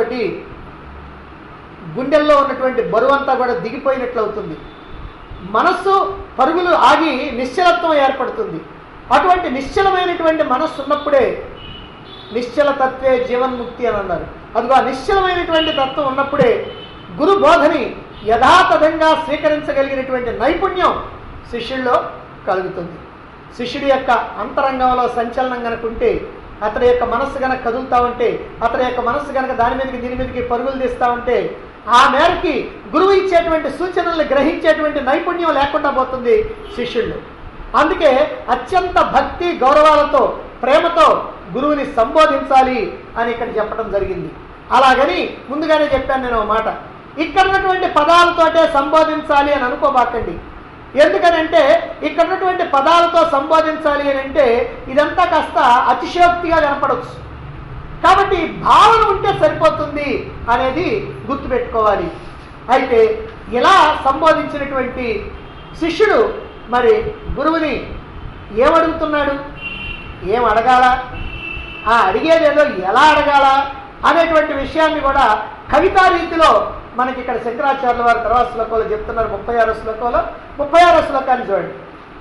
గుండెల్లో ఉన్నటువంటి బరువంతా కూడా దిగిపోయినట్లు అవుతుంది మనస్సు పరుగులు ఆగి నిశ్చలత్వం ఏర్పడుతుంది అటువంటి నిశ్చలమైనటువంటి మనస్సు ఉన్నప్పుడే నిశ్చల తత్వే జీవన్ముక్తి అని అన్నారు అదిగో ఆ నిశ్చలమైనటువంటి తత్వం ఉన్నప్పుడే గురు బోధని యథాతథంగా స్వీకరించగలిగినటువంటి నైపుణ్యం శిష్యుల్లో కలుగుతుంది శిష్యుడి యొక్క అంతరంగంలో సంచలనం కనుక ఉంటే అతడి యొక్క మనస్సు కనుక కదులుతా ఉంటే అతడి యొక్క మనస్సు కనుక దాని మీదకి దీని మీదకి పరుగులు తీస్తూ ఉంటే ఆ మేరకి గురువు ఇచ్చేటువంటి సూచనల్ని గ్రహించేటువంటి నైపుణ్యం లేకుండా పోతుంది శిష్యుళ్ళు అందుకే అత్యంత భక్తి గౌరవాలతో ప్రేమతో గురువుని సంబోధించాలి అని ఇక్కడ చెప్పడం జరిగింది అలాగని ముందుగానే చెప్పాను నేను ఒక మాట ఇక్కడ ఉన్నటువంటి పదాలతోటే సంబోధించాలి అని అనుకోబాకండి ఎందుకనంటే ఇక్కడ ఉన్నటువంటి పదాలతో సంబోధించాలి అని అంటే ఇదంతా కాస్త అతిశయోక్తిగా కనపడవచ్చు కాబట్టి భావన ఉంటే సరిపోతుంది అనేది గుర్తుపెట్టుకోవాలి అయితే ఇలా సంబోధించినటువంటి శిష్యుడు మరి గురువుని ఏమడుగుతున్నాడు ఏం అడగాల ఆ అడిగేదేదో ఎలా అడగాల అనేటువంటి విషయాన్ని కూడా కవితా రీతిలో మనకి ఇక్కడ శంకరాచార్యుల వారి తర్వాత శ్లోకంలో చెప్తున్నారు ముప్పై ఆరో శ్లోకంలో ముప్పై ఆరో శ్లోకాన్ని చూడండి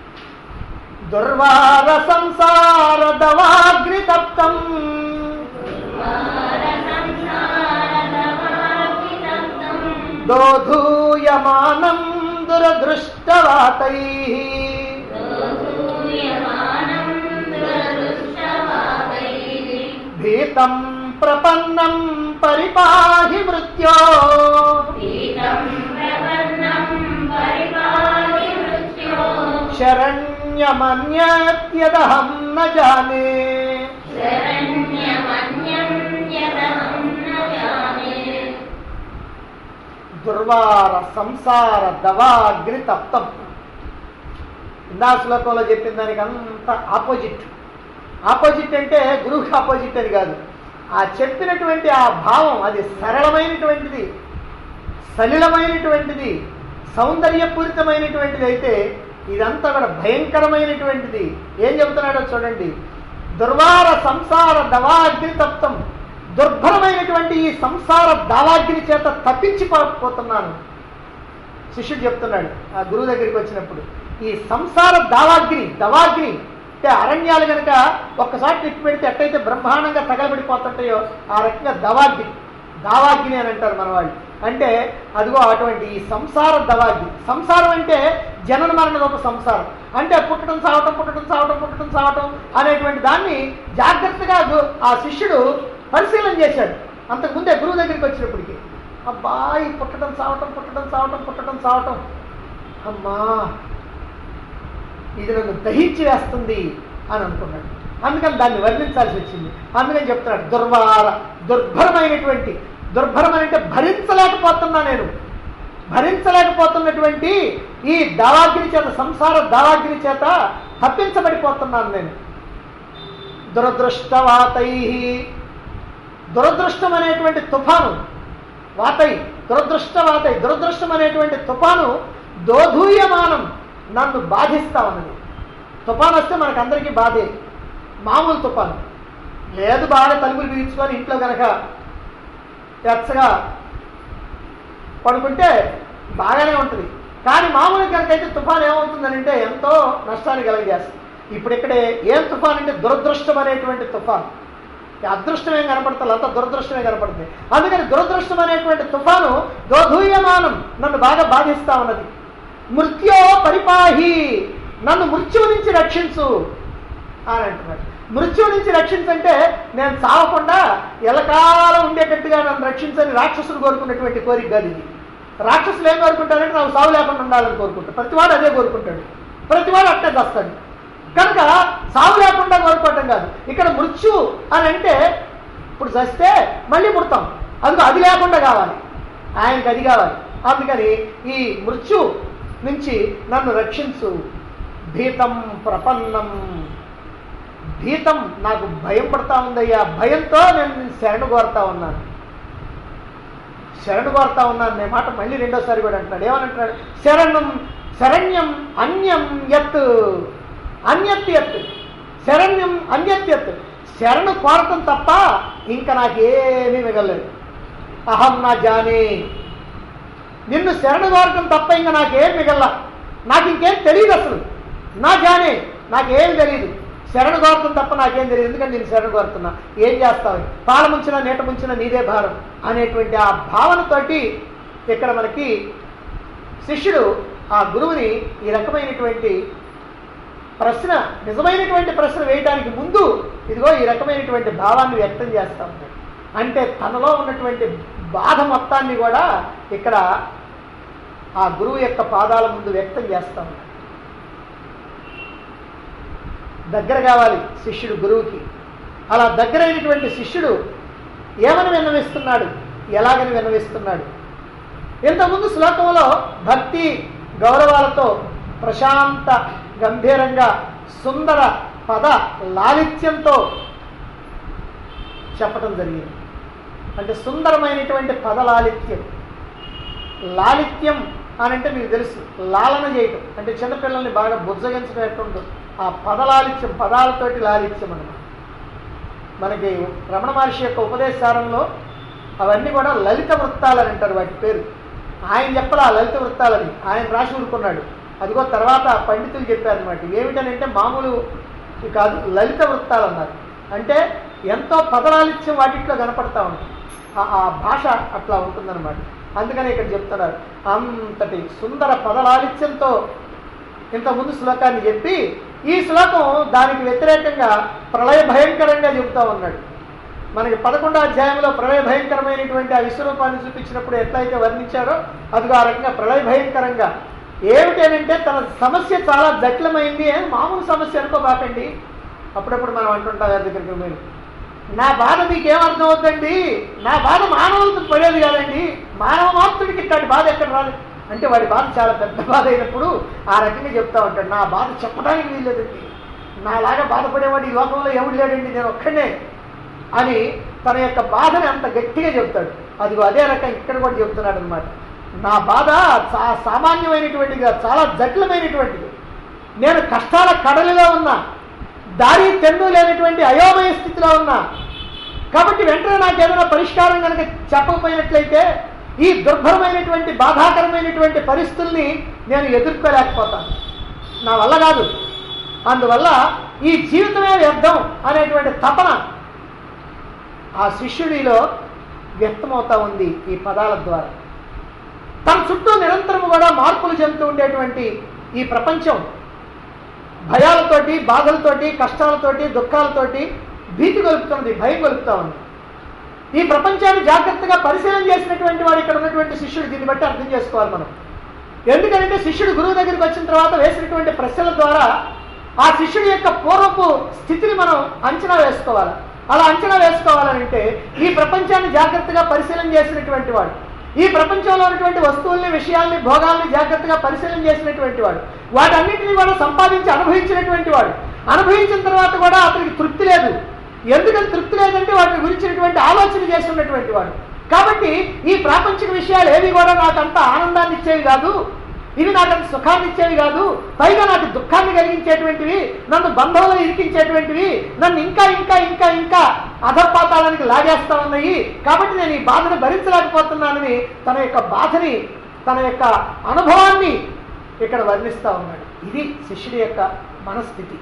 దుర్వార సంసార దవాగ్ని తప్తం దోధూయమానం దురదృష్టవాతై భీతం ప్రపన్నం పరిపాహి మృత్యో శరణ్యమన్యత్యదహం న జానే దుర్వార సంసార దవాగ్ని తప్తం ఇందా శ్లోకంలో చెప్పిన దానికి అంత ఆపోజిట్ ఆపోజిట్ అంటే గురువుకి ఆపోజిట్ అని కాదు ఆ చెప్పినటువంటి ఆ భావం అది సరళమైనటువంటిది సలిలమైనటువంటిది సౌందర్యపూరితమైనటువంటిది అయితే ఇదంతా కూడా భయంకరమైనటువంటిది ఏం చెబుతున్నాడో చూడండి దుర్వార సంసార దవాగ్ని తప్తం దుర్భరమైనటువంటి ఈ సంసార దావాగ్ని చేత తప్పించిపోతున్నాను శిష్యుడు చెప్తున్నాడు ఆ గురువు దగ్గరికి వచ్చినప్పుడు ఈ సంసార దావాగ్ని దవాగ్ని అంటే అరణ్యాలు కనుక ఒక్కసారి తిప్పి పెడితే ఎట్టయితే బ్రహ్మాండంగా తగలబడిపోతుంటాయో ఆ రకంగా దవాగ్ని దావాగ్ని అని అంటారు మన వాళ్ళు అంటే అదిగో అటువంటి ఈ సంసార దవాగ్ని సంసారం అంటే జనన మరణ రూప సంసారం అంటే పుట్టడం సావటం పుట్టడం సావటం పుట్టడం సావటం అనేటువంటి దాన్ని జాగ్రత్తగా గు- ఆ శిష్యుడు పరిశీలన చేశాడు అంతకు ముందే గురువు దగ్గరికి వచ్చినప్పటికి అబ్బాయి పుట్టడం సావటం పుట్టడం సావటం పుట్టడం సావటం అమ్మా ఇది నన్ను దహించి వేస్తుంది అని అనుకున్నాడు అందుకని దాన్ని వర్ణించాల్సి వచ్చింది అందుకని చెప్తున్నాడు దుర్వార దుర్భరమైనటువంటి దుర్భరమైన అంటే భరించలేకపోతున్నా నేను భరించలేకపోతున్నటువంటి ఈ దావాగ్ని చేత సంసార దావాగ్ని చేత తప్పించబడిపోతున్నాను నేను దురదృష్టవాతై దురదృష్టం అనేటువంటి తుఫాను వాతై దురదృష్టవాతై దురదృష్టం అనేటువంటి తుఫాను దోధూయమానం నన్ను బాధిస్తా ఉన్నది తుఫాను వస్తే మనకందరికీ బాధే మామూలు తుఫాను లేదు బాగా తలుపులు బిగించుకొని ఇంట్లో కనుక ఎచ్చగా పడుకుంటే బాగానే ఉంటుంది కానీ మామూలు కనుకైతే తుఫాన్ ఏమవుతుందనంటే ఎంతో నష్టాన్ని కలగజేస్తుంది ఇప్పుడు ఇక్కడే ఏం తుఫాన్ అంటే దురదృష్టం అనేటువంటి తుఫాన్ ఈ అదృష్టం ఏం కనపడుతుంది అంత దురదృష్టమే కనపడుతుంది అందుకని దురదృష్టం అనేటువంటి తుఫాను దోధూయమానం నన్ను బాగా బాధిస్తా ఉన్నది మృత్యో పరిపాహి నన్ను మృత్యువు నుంచి రక్షించు అని అంటున్నాడు మృత్యువు నుంచి రక్షించంటే నేను చావకుండా ఎలకాలం ఉండేటట్టుగా నన్ను రక్షించని రాక్షసులు కోరుకున్నటువంటి కోరిక కాదు ఇది రాక్షసులు ఏం కోరుకుంటారంటే నాకు సావు లేకుండా ఉండాలని కోరుకుంటాడు ప్రతివాడు అదే కోరుకుంటాడు ప్రతివాడు అట్టే దస్తాడు కనుక సావు లేకుండా కోరుకోవటం కాదు ఇక్కడ మృత్యు అని అంటే ఇప్పుడు చస్తే మళ్ళీ పుడతాం అందుకు అది లేకుండా కావాలి ఆయనకి అది కావాలి అందుకని ఈ మృత్యు నుంచి నన్ను రక్షించు భీతం ప్రపన్నం భీతం నాకు భయం పడతా ఉందయ్యా భయంతో నేను నిన్ను శరణు కోరుతా ఉన్నాను శరణు కోరుతా ఉన్నాను అనే మాట మళ్ళీ రెండోసారి కూడా అంటున్నాడు ఏమనంటున్నాడు శరణం శరణ్యం అన్యం యత్ అన్యత్ యత్ శరణ్యం అన్యత్ యత్ శరణు కోరటం తప్ప ఇంకా నాకేమీ మిగలేదు అహం నా జానే నిన్ను శరణు కోరటం తప్ప ఇంకా నాకేం మిగల నాకు ఇంకేం తెలియదు అసలు నా జానే నాకేం తెలియదు శరణు కోరటం తప్ప నాకేం తెలియదు ఎందుకంటే నేను శరణు కోరుతున్నా ఏం చేస్తావు పాల ముంచిన నీట ముంచిన నీదే భారం అనేటువంటి ఆ భావనతోటి ఇక్కడ మనకి శిష్యుడు ఆ గురువుని ఈ రకమైనటువంటి ప్రశ్న నిజమైనటువంటి ప్రశ్న వేయడానికి ముందు ఇదిగో ఈ రకమైనటువంటి భావాన్ని వ్యక్తం చేస్తా ఉంటాడు అంటే తనలో ఉన్నటువంటి బాధ మొత్తాన్ని కూడా ఇక్కడ ఆ గురువు యొక్క పాదాల ముందు వ్యక్తం చేస్తా ఉన్నాడు దగ్గర కావాలి శిష్యుడు గురువుకి అలా దగ్గరైనటువంటి శిష్యుడు ఏమని విన్నవిస్తున్నాడు ఎలాగని విన్నవిస్తున్నాడు ఇంతకుముందు శ్లోకంలో భక్తి గౌరవాలతో ప్రశాంత గంభీరంగా సుందర పద లాలిత్యంతో చెప్పటం జరిగింది అంటే సుందరమైనటువంటి పద లాలిత్యం లాలిత్యం అని అంటే మీకు తెలుసు లాలన చేయటం అంటే చిన్నపిల్లల్ని బాగా బుజ్జగించడం ఎట్టుందో ఆ పద లాలిత్యం పదాలతోటి లాలిత్యం అన్నమాట మనకి రమణ మహర్షి యొక్క ఉపదేశారంలో అవన్నీ కూడా లలిత వృత్తాలని అంటారు వాటి పేరు ఆయన చెప్పలా లలిత వృత్తాలని ఆయన రాసి ఊరుకున్నాడు అదిగో తర్వాత పండితులు చెప్పారనమాట ఏమిటనంటే మామూలు కాదు లలిత వృత్తాలు అన్నారు అంటే ఎంతో పదలాలిత్యం వాటిట్లో కనపడతా ఉంటుంది ఆ- ఆ భాష అట్లా ఉంటుందన్నమాట అందుకని ఇక్కడ చెప్తున్నారు అంతటి సుందర పదలాలిత్యంతో ఇంతకుముందు శ్లోకాన్ని చెప్పి ఈ శ్లోకం దానికి వ్యతిరేకంగా ప్రళయ భయంకరంగా చెబుతా ఉన్నాడు మనకి పదకొండో అధ్యాయంలో ప్రళయ భయంకరమైనటువంటి ఆ విశ్వరూపాన్ని చూపించినప్పుడు ఎట్లయితే వర్ణించారో అదిగో ఆ రకంగా ప్రళయ భయంకరంగా ఏమిటనంటే తన సమస్య చాలా జటిలమైంది అని మామూలు సమస్య అనుకోబాకండి అప్పుడప్పుడు మనం అంటుంటాం గారి దగ్గరికి మీరు నా బాధ మీకేం అర్థం అవుతుందండి నా బాధ మానవులతో పడేది కాదండి మానవ మాత్రుడికి ఇట్లాంటి బాధ ఎక్కడ రాదు అంటే వాడి బాధ చాలా పెద్ద బాధ అయినప్పుడు ఆ రకంగా చెప్తా ఉంటాడు నా బాధ చెప్పడానికి వీల్లేదండి నాలాగా బాధపడేవాడు ఈ లోకంలో ఎవడు లేడండి నేను ఒక్కడే అని తన యొక్క బాధని అంత గట్టిగా చెప్తాడు అదిగో అదే రకం ఇక్కడ కూడా చెప్తున్నాడు అనమాట నా బాధ చా సామాన్యమైనటువంటిది కాదు, చాలా జటిలమైనటువంటిది నేను కష్టాల కడలిలో ఉన్నా దారి తెన్ను లేనటువంటి అయోమయ స్థితిలో ఉన్నా కాబట్టి వెంటనే నాకు ఏదైనా పరిష్కారం కనుక చెప్పకపోయినట్లయితే ఈ దుర్భరమైనటువంటి బాధాకరమైనటువంటి పరిస్థితుల్ని నేను ఎదుర్కోలేకపోతాను నా వల్ల కాదు అందువల్ల ఈ జీవితమే వ్యర్థం అనేటువంటి తపన ఆ శిష్యుడిలో వ్యక్తమవుతా ఉంది ఈ పదాల ద్వారా తన చుట్టూ నిరంతరం కూడా మార్పులు చెందుతూ ఉండేటువంటి ఈ ప్రపంచం భయాలతోటి బాధలతోటి కష్టాలతోటి దుఃఖాలతోటి భీతి గొలుపుతున్నది భయం గొలుపుతా ఉంది ఈ ప్రపంచాన్ని జాగ్రత్తగా పరిశీలన చేసినటువంటి వాడు ఇక్కడ ఉన్నటువంటి శిష్యుడు దీన్ని బట్టి అర్థం చేసుకోవాలి మనం ఎందుకంటే శిష్యుడు గురువు దగ్గరికి వచ్చిన తర్వాత వేసినటువంటి ప్రశ్నల ద్వారా ఆ శిష్యుడి యొక్క పూర్వపు స్థితిని మనం అంచనా వేసుకోవాలి అలా అంచనా వేసుకోవాలంటే ఈ ప్రపంచాన్ని జాగ్రత్తగా పరిశీలన చేసినటువంటి వాడు ఈ ప్రపంచంలో ఉన్నటువంటి వస్తువుల్ని విషయాల్ని భోగాల్ని జాగ్రత్తగా పరిశీలన చేసినటువంటి వాడు వాటన్నిటిని కూడా సంపాదించి అనుభవించినటువంటి వాడు అనుభవించిన తర్వాత కూడా అతనికి తృప్తి లేదు ఎందుకని తృప్తి లేదంటే వాటిని గురించినటువంటి ఆలోచన చేసి ఉన్నటువంటి వాడు కాబట్టి ఈ ప్రాపంచిక విషయాలు ఏవి కూడా నాకు అంత ఆనందాన్ని ఇచ్చేవి కాదు ఇవి నాకు అంత సుఖాన్ని ఇచ్చేవి కాదు పైగా నాకు దుఃఖాన్ని కలిగించేటువంటివి నన్ను బంధంలో ఇరికించేటువంటివి నన్ను ఇంకా ఇంకా ఇంకా ఇంకా అధపాతాళానికి లాగేస్తా ఉన్నాయి కాబట్టి నేను ఈ బాధను భరించలేకపోతున్నానని తన యొక్క బాధని తన యొక్క అనుభవాన్ని ఇక్కడ వర్ణిస్తా ఉన్నాడు ఇది శిష్యుడి యొక్క మనస్థితి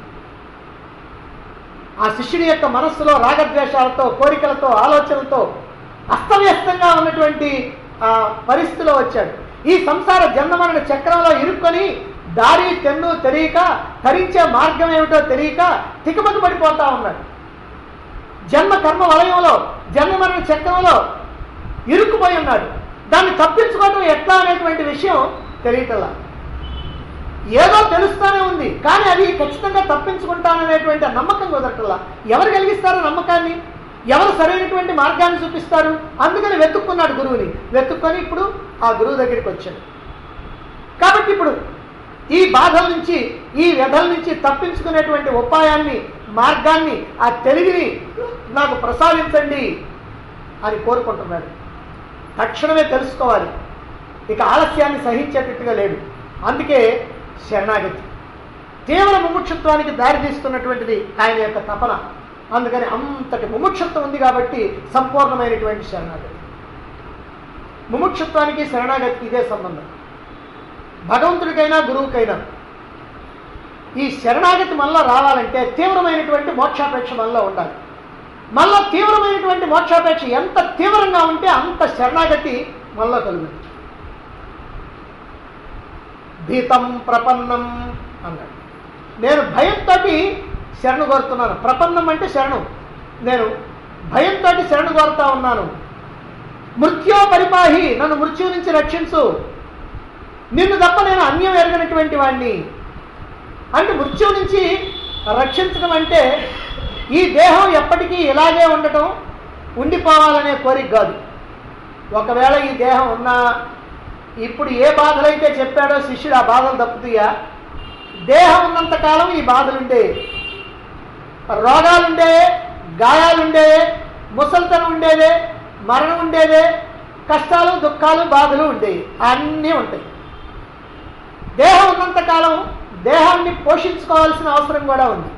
ఆ శిష్యుడి యొక్క మనస్సులో రాగద్వేషాలతో కోరికలతో ఆలోచనలతో అస్తవ్యస్తంగా ఉన్నటువంటి ఆ పరిస్థితిలో వచ్చాడు ఈ సంసార జన్మమరణ చక్రంలో ఇరుక్కొని దారి తెన్ను తెలియక తరించే మార్గం ఏమిటో తెలియక తికమక పడిపోతా ఉన్నాడు జన్మ కర్మ వలయంలో జన్మమరణ చక్రంలో ఇరుక్కుపోయి ఉన్నాడు దాన్ని తప్పించుకోవడం ఎట్లా అనేటువంటి విషయం తెలియటల్లా ఏదో తెలుస్తానే ఉంది కానీ అది ఖచ్చితంగా తప్పించుకుంటాననేటువంటి ఆ నమ్మకం కుదరటల్లా ఎవరు కలిగిస్తారో నమ్మకాన్ని ఎవరు సరైనటువంటి మార్గాన్ని చూపిస్తారు అందుకని వెతుక్కున్నాడు గురువుని వెతుక్కొని ఇప్పుడు ఆ గురువు దగ్గరికి వచ్చాడు కాబట్టి ఇప్పుడు ఈ బాధల నుంచి ఈ వ్యధల నుంచి తప్పించుకునేటువంటి ఉపాయాన్ని మార్గాన్ని ఆ తెలివిని నాకు ప్రసాదించండి అని కోరుకుంటున్నాడు తక్షణమే తెలుసుకోవాలి ఇక ఆలస్యాన్ని సహించేటట్టుగా లేడు అందుకే శరణాగతి తీవ్ర ముముక్షత్వానికి దారితీస్తున్నటువంటిది ఆయన యొక్క తపన అందుకని అంతటి ముముక్షత్వం ఉంది కాబట్టి సంపూర్ణమైనటువంటి శరణాగతి ముముక్షత్వానికి శరణాగతికి ఇదే సంబంధం భగవంతుడికైనా గురువుకైనా ఈ శరణాగతి మనలో రావాలంటే తీవ్రమైనటువంటి మోక్షాపేక్ష మనలో ఉండాలి మనలో తీవ్రమైనటువంటి మోక్షాపేక్ష ఎంత తీవ్రంగా ఉంటే అంత శరణాగతి మనలో కలుగుతుంది భీతం ప్రపన్నం అన్నాడు నేను భయంతో శరణు కోరుతున్నాను ప్రపన్నం అంటే శరణు నేను భయంతో శరణు కోరుతా ఉన్నాను మృత్యో పరిపాహి నన్ను మృత్యు నుంచి రక్షించు నిన్ను తప్ప నేను అన్యం ఎరగనటువంటి వాడిని అంటే మృత్యు నుంచి రక్షించడం అంటే ఈ దేహం ఎప్పటికీ ఇలాగే ఉండటం ఉండిపోవాలనే కోరిక కాదు ఒకవేళ ఈ దేహం ఉన్నా ఇప్పుడు ఏ బాధలైతే చెప్పాడో శిష్యుడు ఆ బాధలు తప్పుతాయా దేహం ఉన్నంత కాలం ఈ బాధలుండే రోగాలుండే గాయాలుండే ముసల్తనం ఉండేదే మరణం ఉండేదే కష్టాలు దుఃఖాలు బాధలు ఉండేవి అన్నీ ఉంటాయి దేహం ఉన్నంత కాలం దేహాన్ని పోషించుకోవాల్సిన అవసరం కూడా ఉంది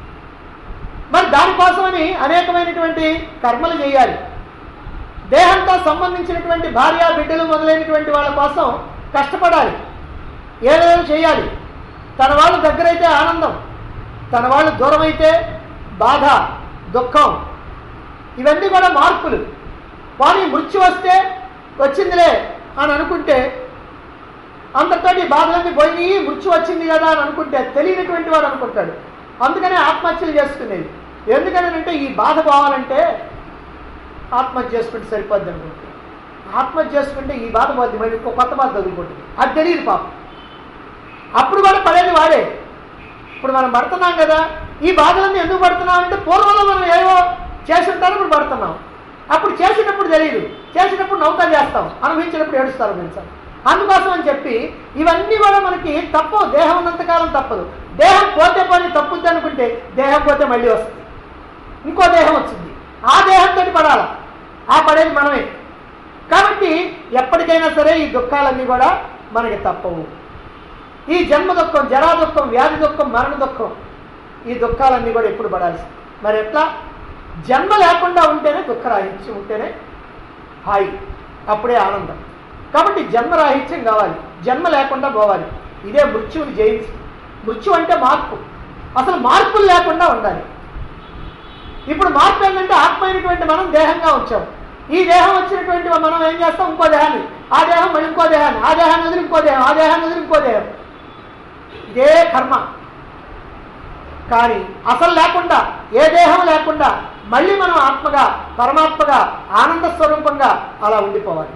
మరి దానికోసమని అనేకమైనటువంటి కర్మలు చేయాలి దేహంతో సంబంధించినటువంటి భార్య బిడ్డలు మొదలైనటువంటి వాళ్ళ కోసం కష్టపడాలి ఏదేదో చేయాలి తన వాళ్ళు దగ్గరైతే ఆనందం తన వాళ్ళు దూరం అయితే బాధ దుఃఖం ఇవన్నీ కూడా మార్పులు కానీ మృత్యు వస్తే వచ్చిందిలే అని అనుకుంటే అంతటితోటి బాధలన్నీ పోయి మృత్యు వచ్చింది కదా అని అనుకుంటే తెలియనటువంటి వాడు అనుకుంటాడు అందుకనే ఆత్మహత్యలు చేసుకునేది ఎందుకని అంటే ఈ బాధ పోవాలంటే ఆత్మహత్య చేసుకుంటే సరిపోద్ది అనుకుంటాడు ఆత్మహత్య చేసుకుంటే ఈ బాధ పోద్ది మళ్ళీ ఇంకో కొత్త బాధ తగులుకుంటుంది అది తెలియదు పాపం అప్పుడు కూడా పడేది వాడే ఇప్పుడు మనం పడుతున్నాం కదా ఈ బాధలన్నీ ఎందుకు పడుతున్నాం అంటే పూర్వంలో మనం ఏవో చేసి ఉంటారో ఇప్పుడు పడుతున్నాం అప్పుడు చేసేటప్పుడు తెలియదు చేసేటప్పుడు నౌకా చేస్తాం అనుభవించినప్పుడు ఏడుస్తారు తెలుసా అందుకోసం అని చెప్పి ఇవన్నీ కూడా మనకి తప్పవు దేహం ఉన్నంతకాలం తప్పదు దేహం పోతే పోనీ తప్పుద్ది అనుకుంటే దేహం పోతే మళ్ళీ వస్తుంది ఇంకో దేహం వచ్చింది ఆ దేహంతో పడాలి ఆ పడేది మనమే కాబట్టి ఎప్పటికైనా సరే ఈ దుఃఖాలన్నీ కూడా మనకి తప్పవు ఈ జన్మ దుఃఖం జరా దుఃఖం వ్యాధి దుఃఖం మరణ దుఃఖం ఈ దుఃఖాలన్నీ కూడా ఎప్పుడు పడాల్సి మరి ఎట్లా జన్మ లేకుండా ఉంటేనే దుఃఖరాహిత్యం ఉంటేనే హాయి అప్పుడే ఆనందం కాబట్టి జన్మరాహిత్యం కావాలి జన్మ లేకుండా పోవాలి ఇదే మృత్యువుని జయించి మృత్యు అంటే మార్పు అసలు మార్పులు లేకుండా ఉండాలి ఇప్పుడు మార్పు ఏంటంటే ఆత్మ అయినటువంటి మనం దేహంగా వచ్చాం ఈ దేహం వచ్చినటువంటి మనం ఏం చేస్తాం ఇంకో దేహాన్ని ఆ దేహం మళ్ళీ ఇంకో దేహాన్ని ఆ దేహాన్ని వదిలి ఇంకో దేహం ఆ దేహాన్ని వదిలి ఇంకో దేహం ఇదే కర్మ కానీ అసలు లేకుండా ఏ దేహం లేకుండా మళ్ళీ మనం ఆత్మగా పరమాత్మగా ఆనంద స్వరూపంగా అలా ఉండిపోవాలి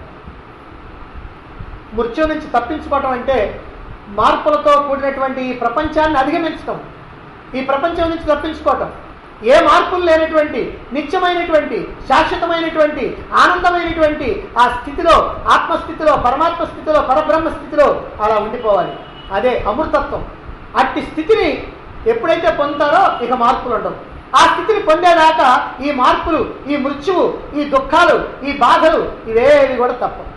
మృత్యు నుంచి తప్పించుకోవటం అంటే మార్పులతో కూడినటువంటి ఈ ప్రపంచాన్ని అధిగమించటం ఈ ప్రపంచం నుంచి తప్పించుకోవటం ఏ మార్పులు లేనటువంటి నిత్యమైనటువంటి శాశ్వతమైనటువంటి ఆనందమైనటువంటి ఆ స్థితిలో ఆత్మస్థితిలో పరమాత్మ స్థితిలో పరబ్రహ్మ స్థితిలో అలా ఉండిపోవాలి అదే అమృతత్వం అట్టి స్థితిని ఎప్పుడైతే పొందుతారో ఇక మార్పులు ఉండవు ఆ స్థితిని పొందేదాకా ఈ మార్పులు ఈ మృత్యువు ఈ దుఃఖాలు ఈ బాధలు ఇవేవి కూడా తప్పవు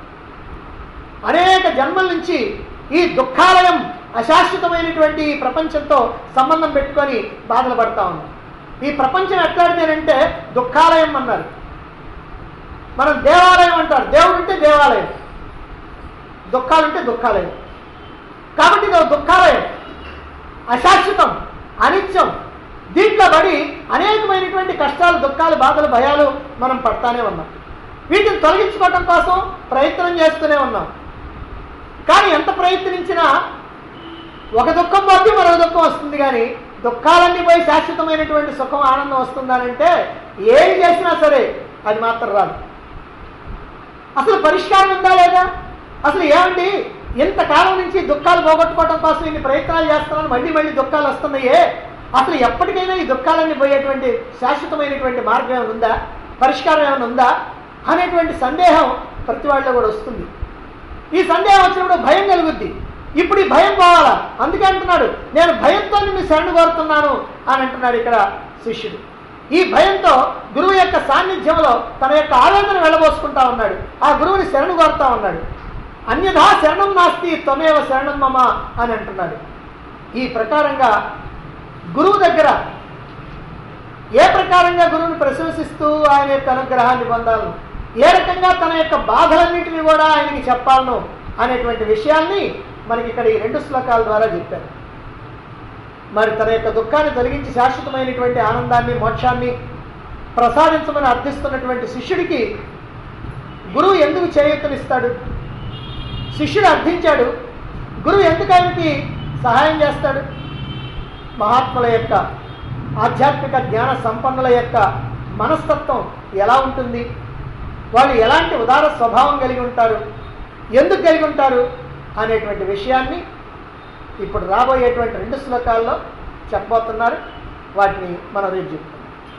అనేక జన్మల నుంచి ఈ దుఃఖాలయం అశాశ్వతమైనటువంటి ఈ ప్రపంచంతో సంబంధం పెట్టుకొని బాధలు పడతా ఉన్నాం ఈ ప్రపంచం ఎట్లాడితేనంటే దుఃఖాలయం అన్నారు మనం దేవాలయం అంటారు దేవుడు అంటే దేవాలయం దుఃఖాలుంటే దుఃఖాలయం కాబట్టి ఇది ఒక దుఃఖాలయం అశాశ్వతం అనిత్యం దీంట్లో పడి అనేకమైనటువంటి కష్టాలు దుఃఖాలు బాధలు భయాలు మనం పడతానే ఉన్నాం వీటిని తొలగించుకోవటం కోసం ప్రయత్నం చేస్తూనే ఉన్నాం కానీ ఎంత ప్రయత్నించినా ఒక దుఃఖం పోతే మరొక దుఃఖం వస్తుంది కానీ దుఃఖాలన్నీ పోయి శాశ్వతమైనటువంటి సుఖం ఆనందం వస్తుందనంటే ఏం చేసినా సరే అది మాత్రం రాదు అసలు పరిష్కారం ఉందా లేదా అసలు ఏమండి ఇంతకాలం నుంచి దుఃఖాలు పోగొట్టుకోవడం కోసం ఇన్ని ప్రయత్నాలు చేస్తున్నాను మళ్ళీ మళ్ళీ దుఃఖాలు వస్తున్నాయే అసలు ఎప్పటికైనా ఈ దుఃఖాలన్నీ పోయేటువంటి శాశ్వతమైనటువంటి మార్గం ఏమైనా ఉందా పరిష్కారం ఏమైనా ఉందా అనేటువంటి సందేహం ప్రతి వాళ్ళలో కూడా వస్తుంది ఈ సందేహం వచ్చినప్పుడు భయం కలుగుద్ది ఇప్పుడు ఈ భయం పోవాలా అందుకే అంటున్నాడు నేను భయంతో నిన్ను శరణు కోరుతున్నాను అని అంటున్నాడు ఇక్కడ శిష్యుడు ఈ భయంతో గురువు యొక్క సాన్నిధ్యంలో తన యొక్క ఆవేదన వెళ్ళబోసుకుంటా ఉన్నాడు ఆ గురువుని శరణు కోరుతా ఉన్నాడు అన్యథా శరణం నాస్తి త్వమేవ శరణం మమ అని అంటున్నాడు ఈ ప్రకారంగా గురువు దగ్గర ఏ ప్రకారంగా గురువుని ప్రశంసిస్తూ ఆయన యొక్క అనుగ్రహాన్ని పొందాలను ఏ రకంగా తన యొక్క బాధలన్నింటినీ కూడా ఆయనకి చెప్పాలను అనేటువంటి విషయాల్ని మనకి ఇక్కడ ఈ రెండు శ్లోకాల ద్వారా చెప్పారు మరి తన యొక్క దుఃఖాన్ని తొలగించి శాశ్వతమైనటువంటి ఆనందాన్ని మోక్షాన్ని ప్రసాదించమని అర్థిస్తున్నటువంటి శిష్యుడికి గురువు ఎందుకు చేయూతనిస్తాడు శిష్యుడు అర్థించాడు గురువు ఎందుకు ఆయనకి సహాయం చేస్తాడు మహాత్ముల యొక్క ఆధ్యాత్మిక జ్ఞాన సంపన్నుల యొక్క మనస్తత్వం ఎలా ఉంటుంది వాళ్ళు ఎలాంటి ఉదార స్వభావం కలిగి ఉంటారు ఎందుకు కలిగి ఉంటారు అనేటువంటి విషయాన్ని ఇప్పుడు రాబోయేటువంటి రెండు శ్లోకాల్లో చెప్పబోతున్నారు వాటిని మనం రేపు చెప్తాం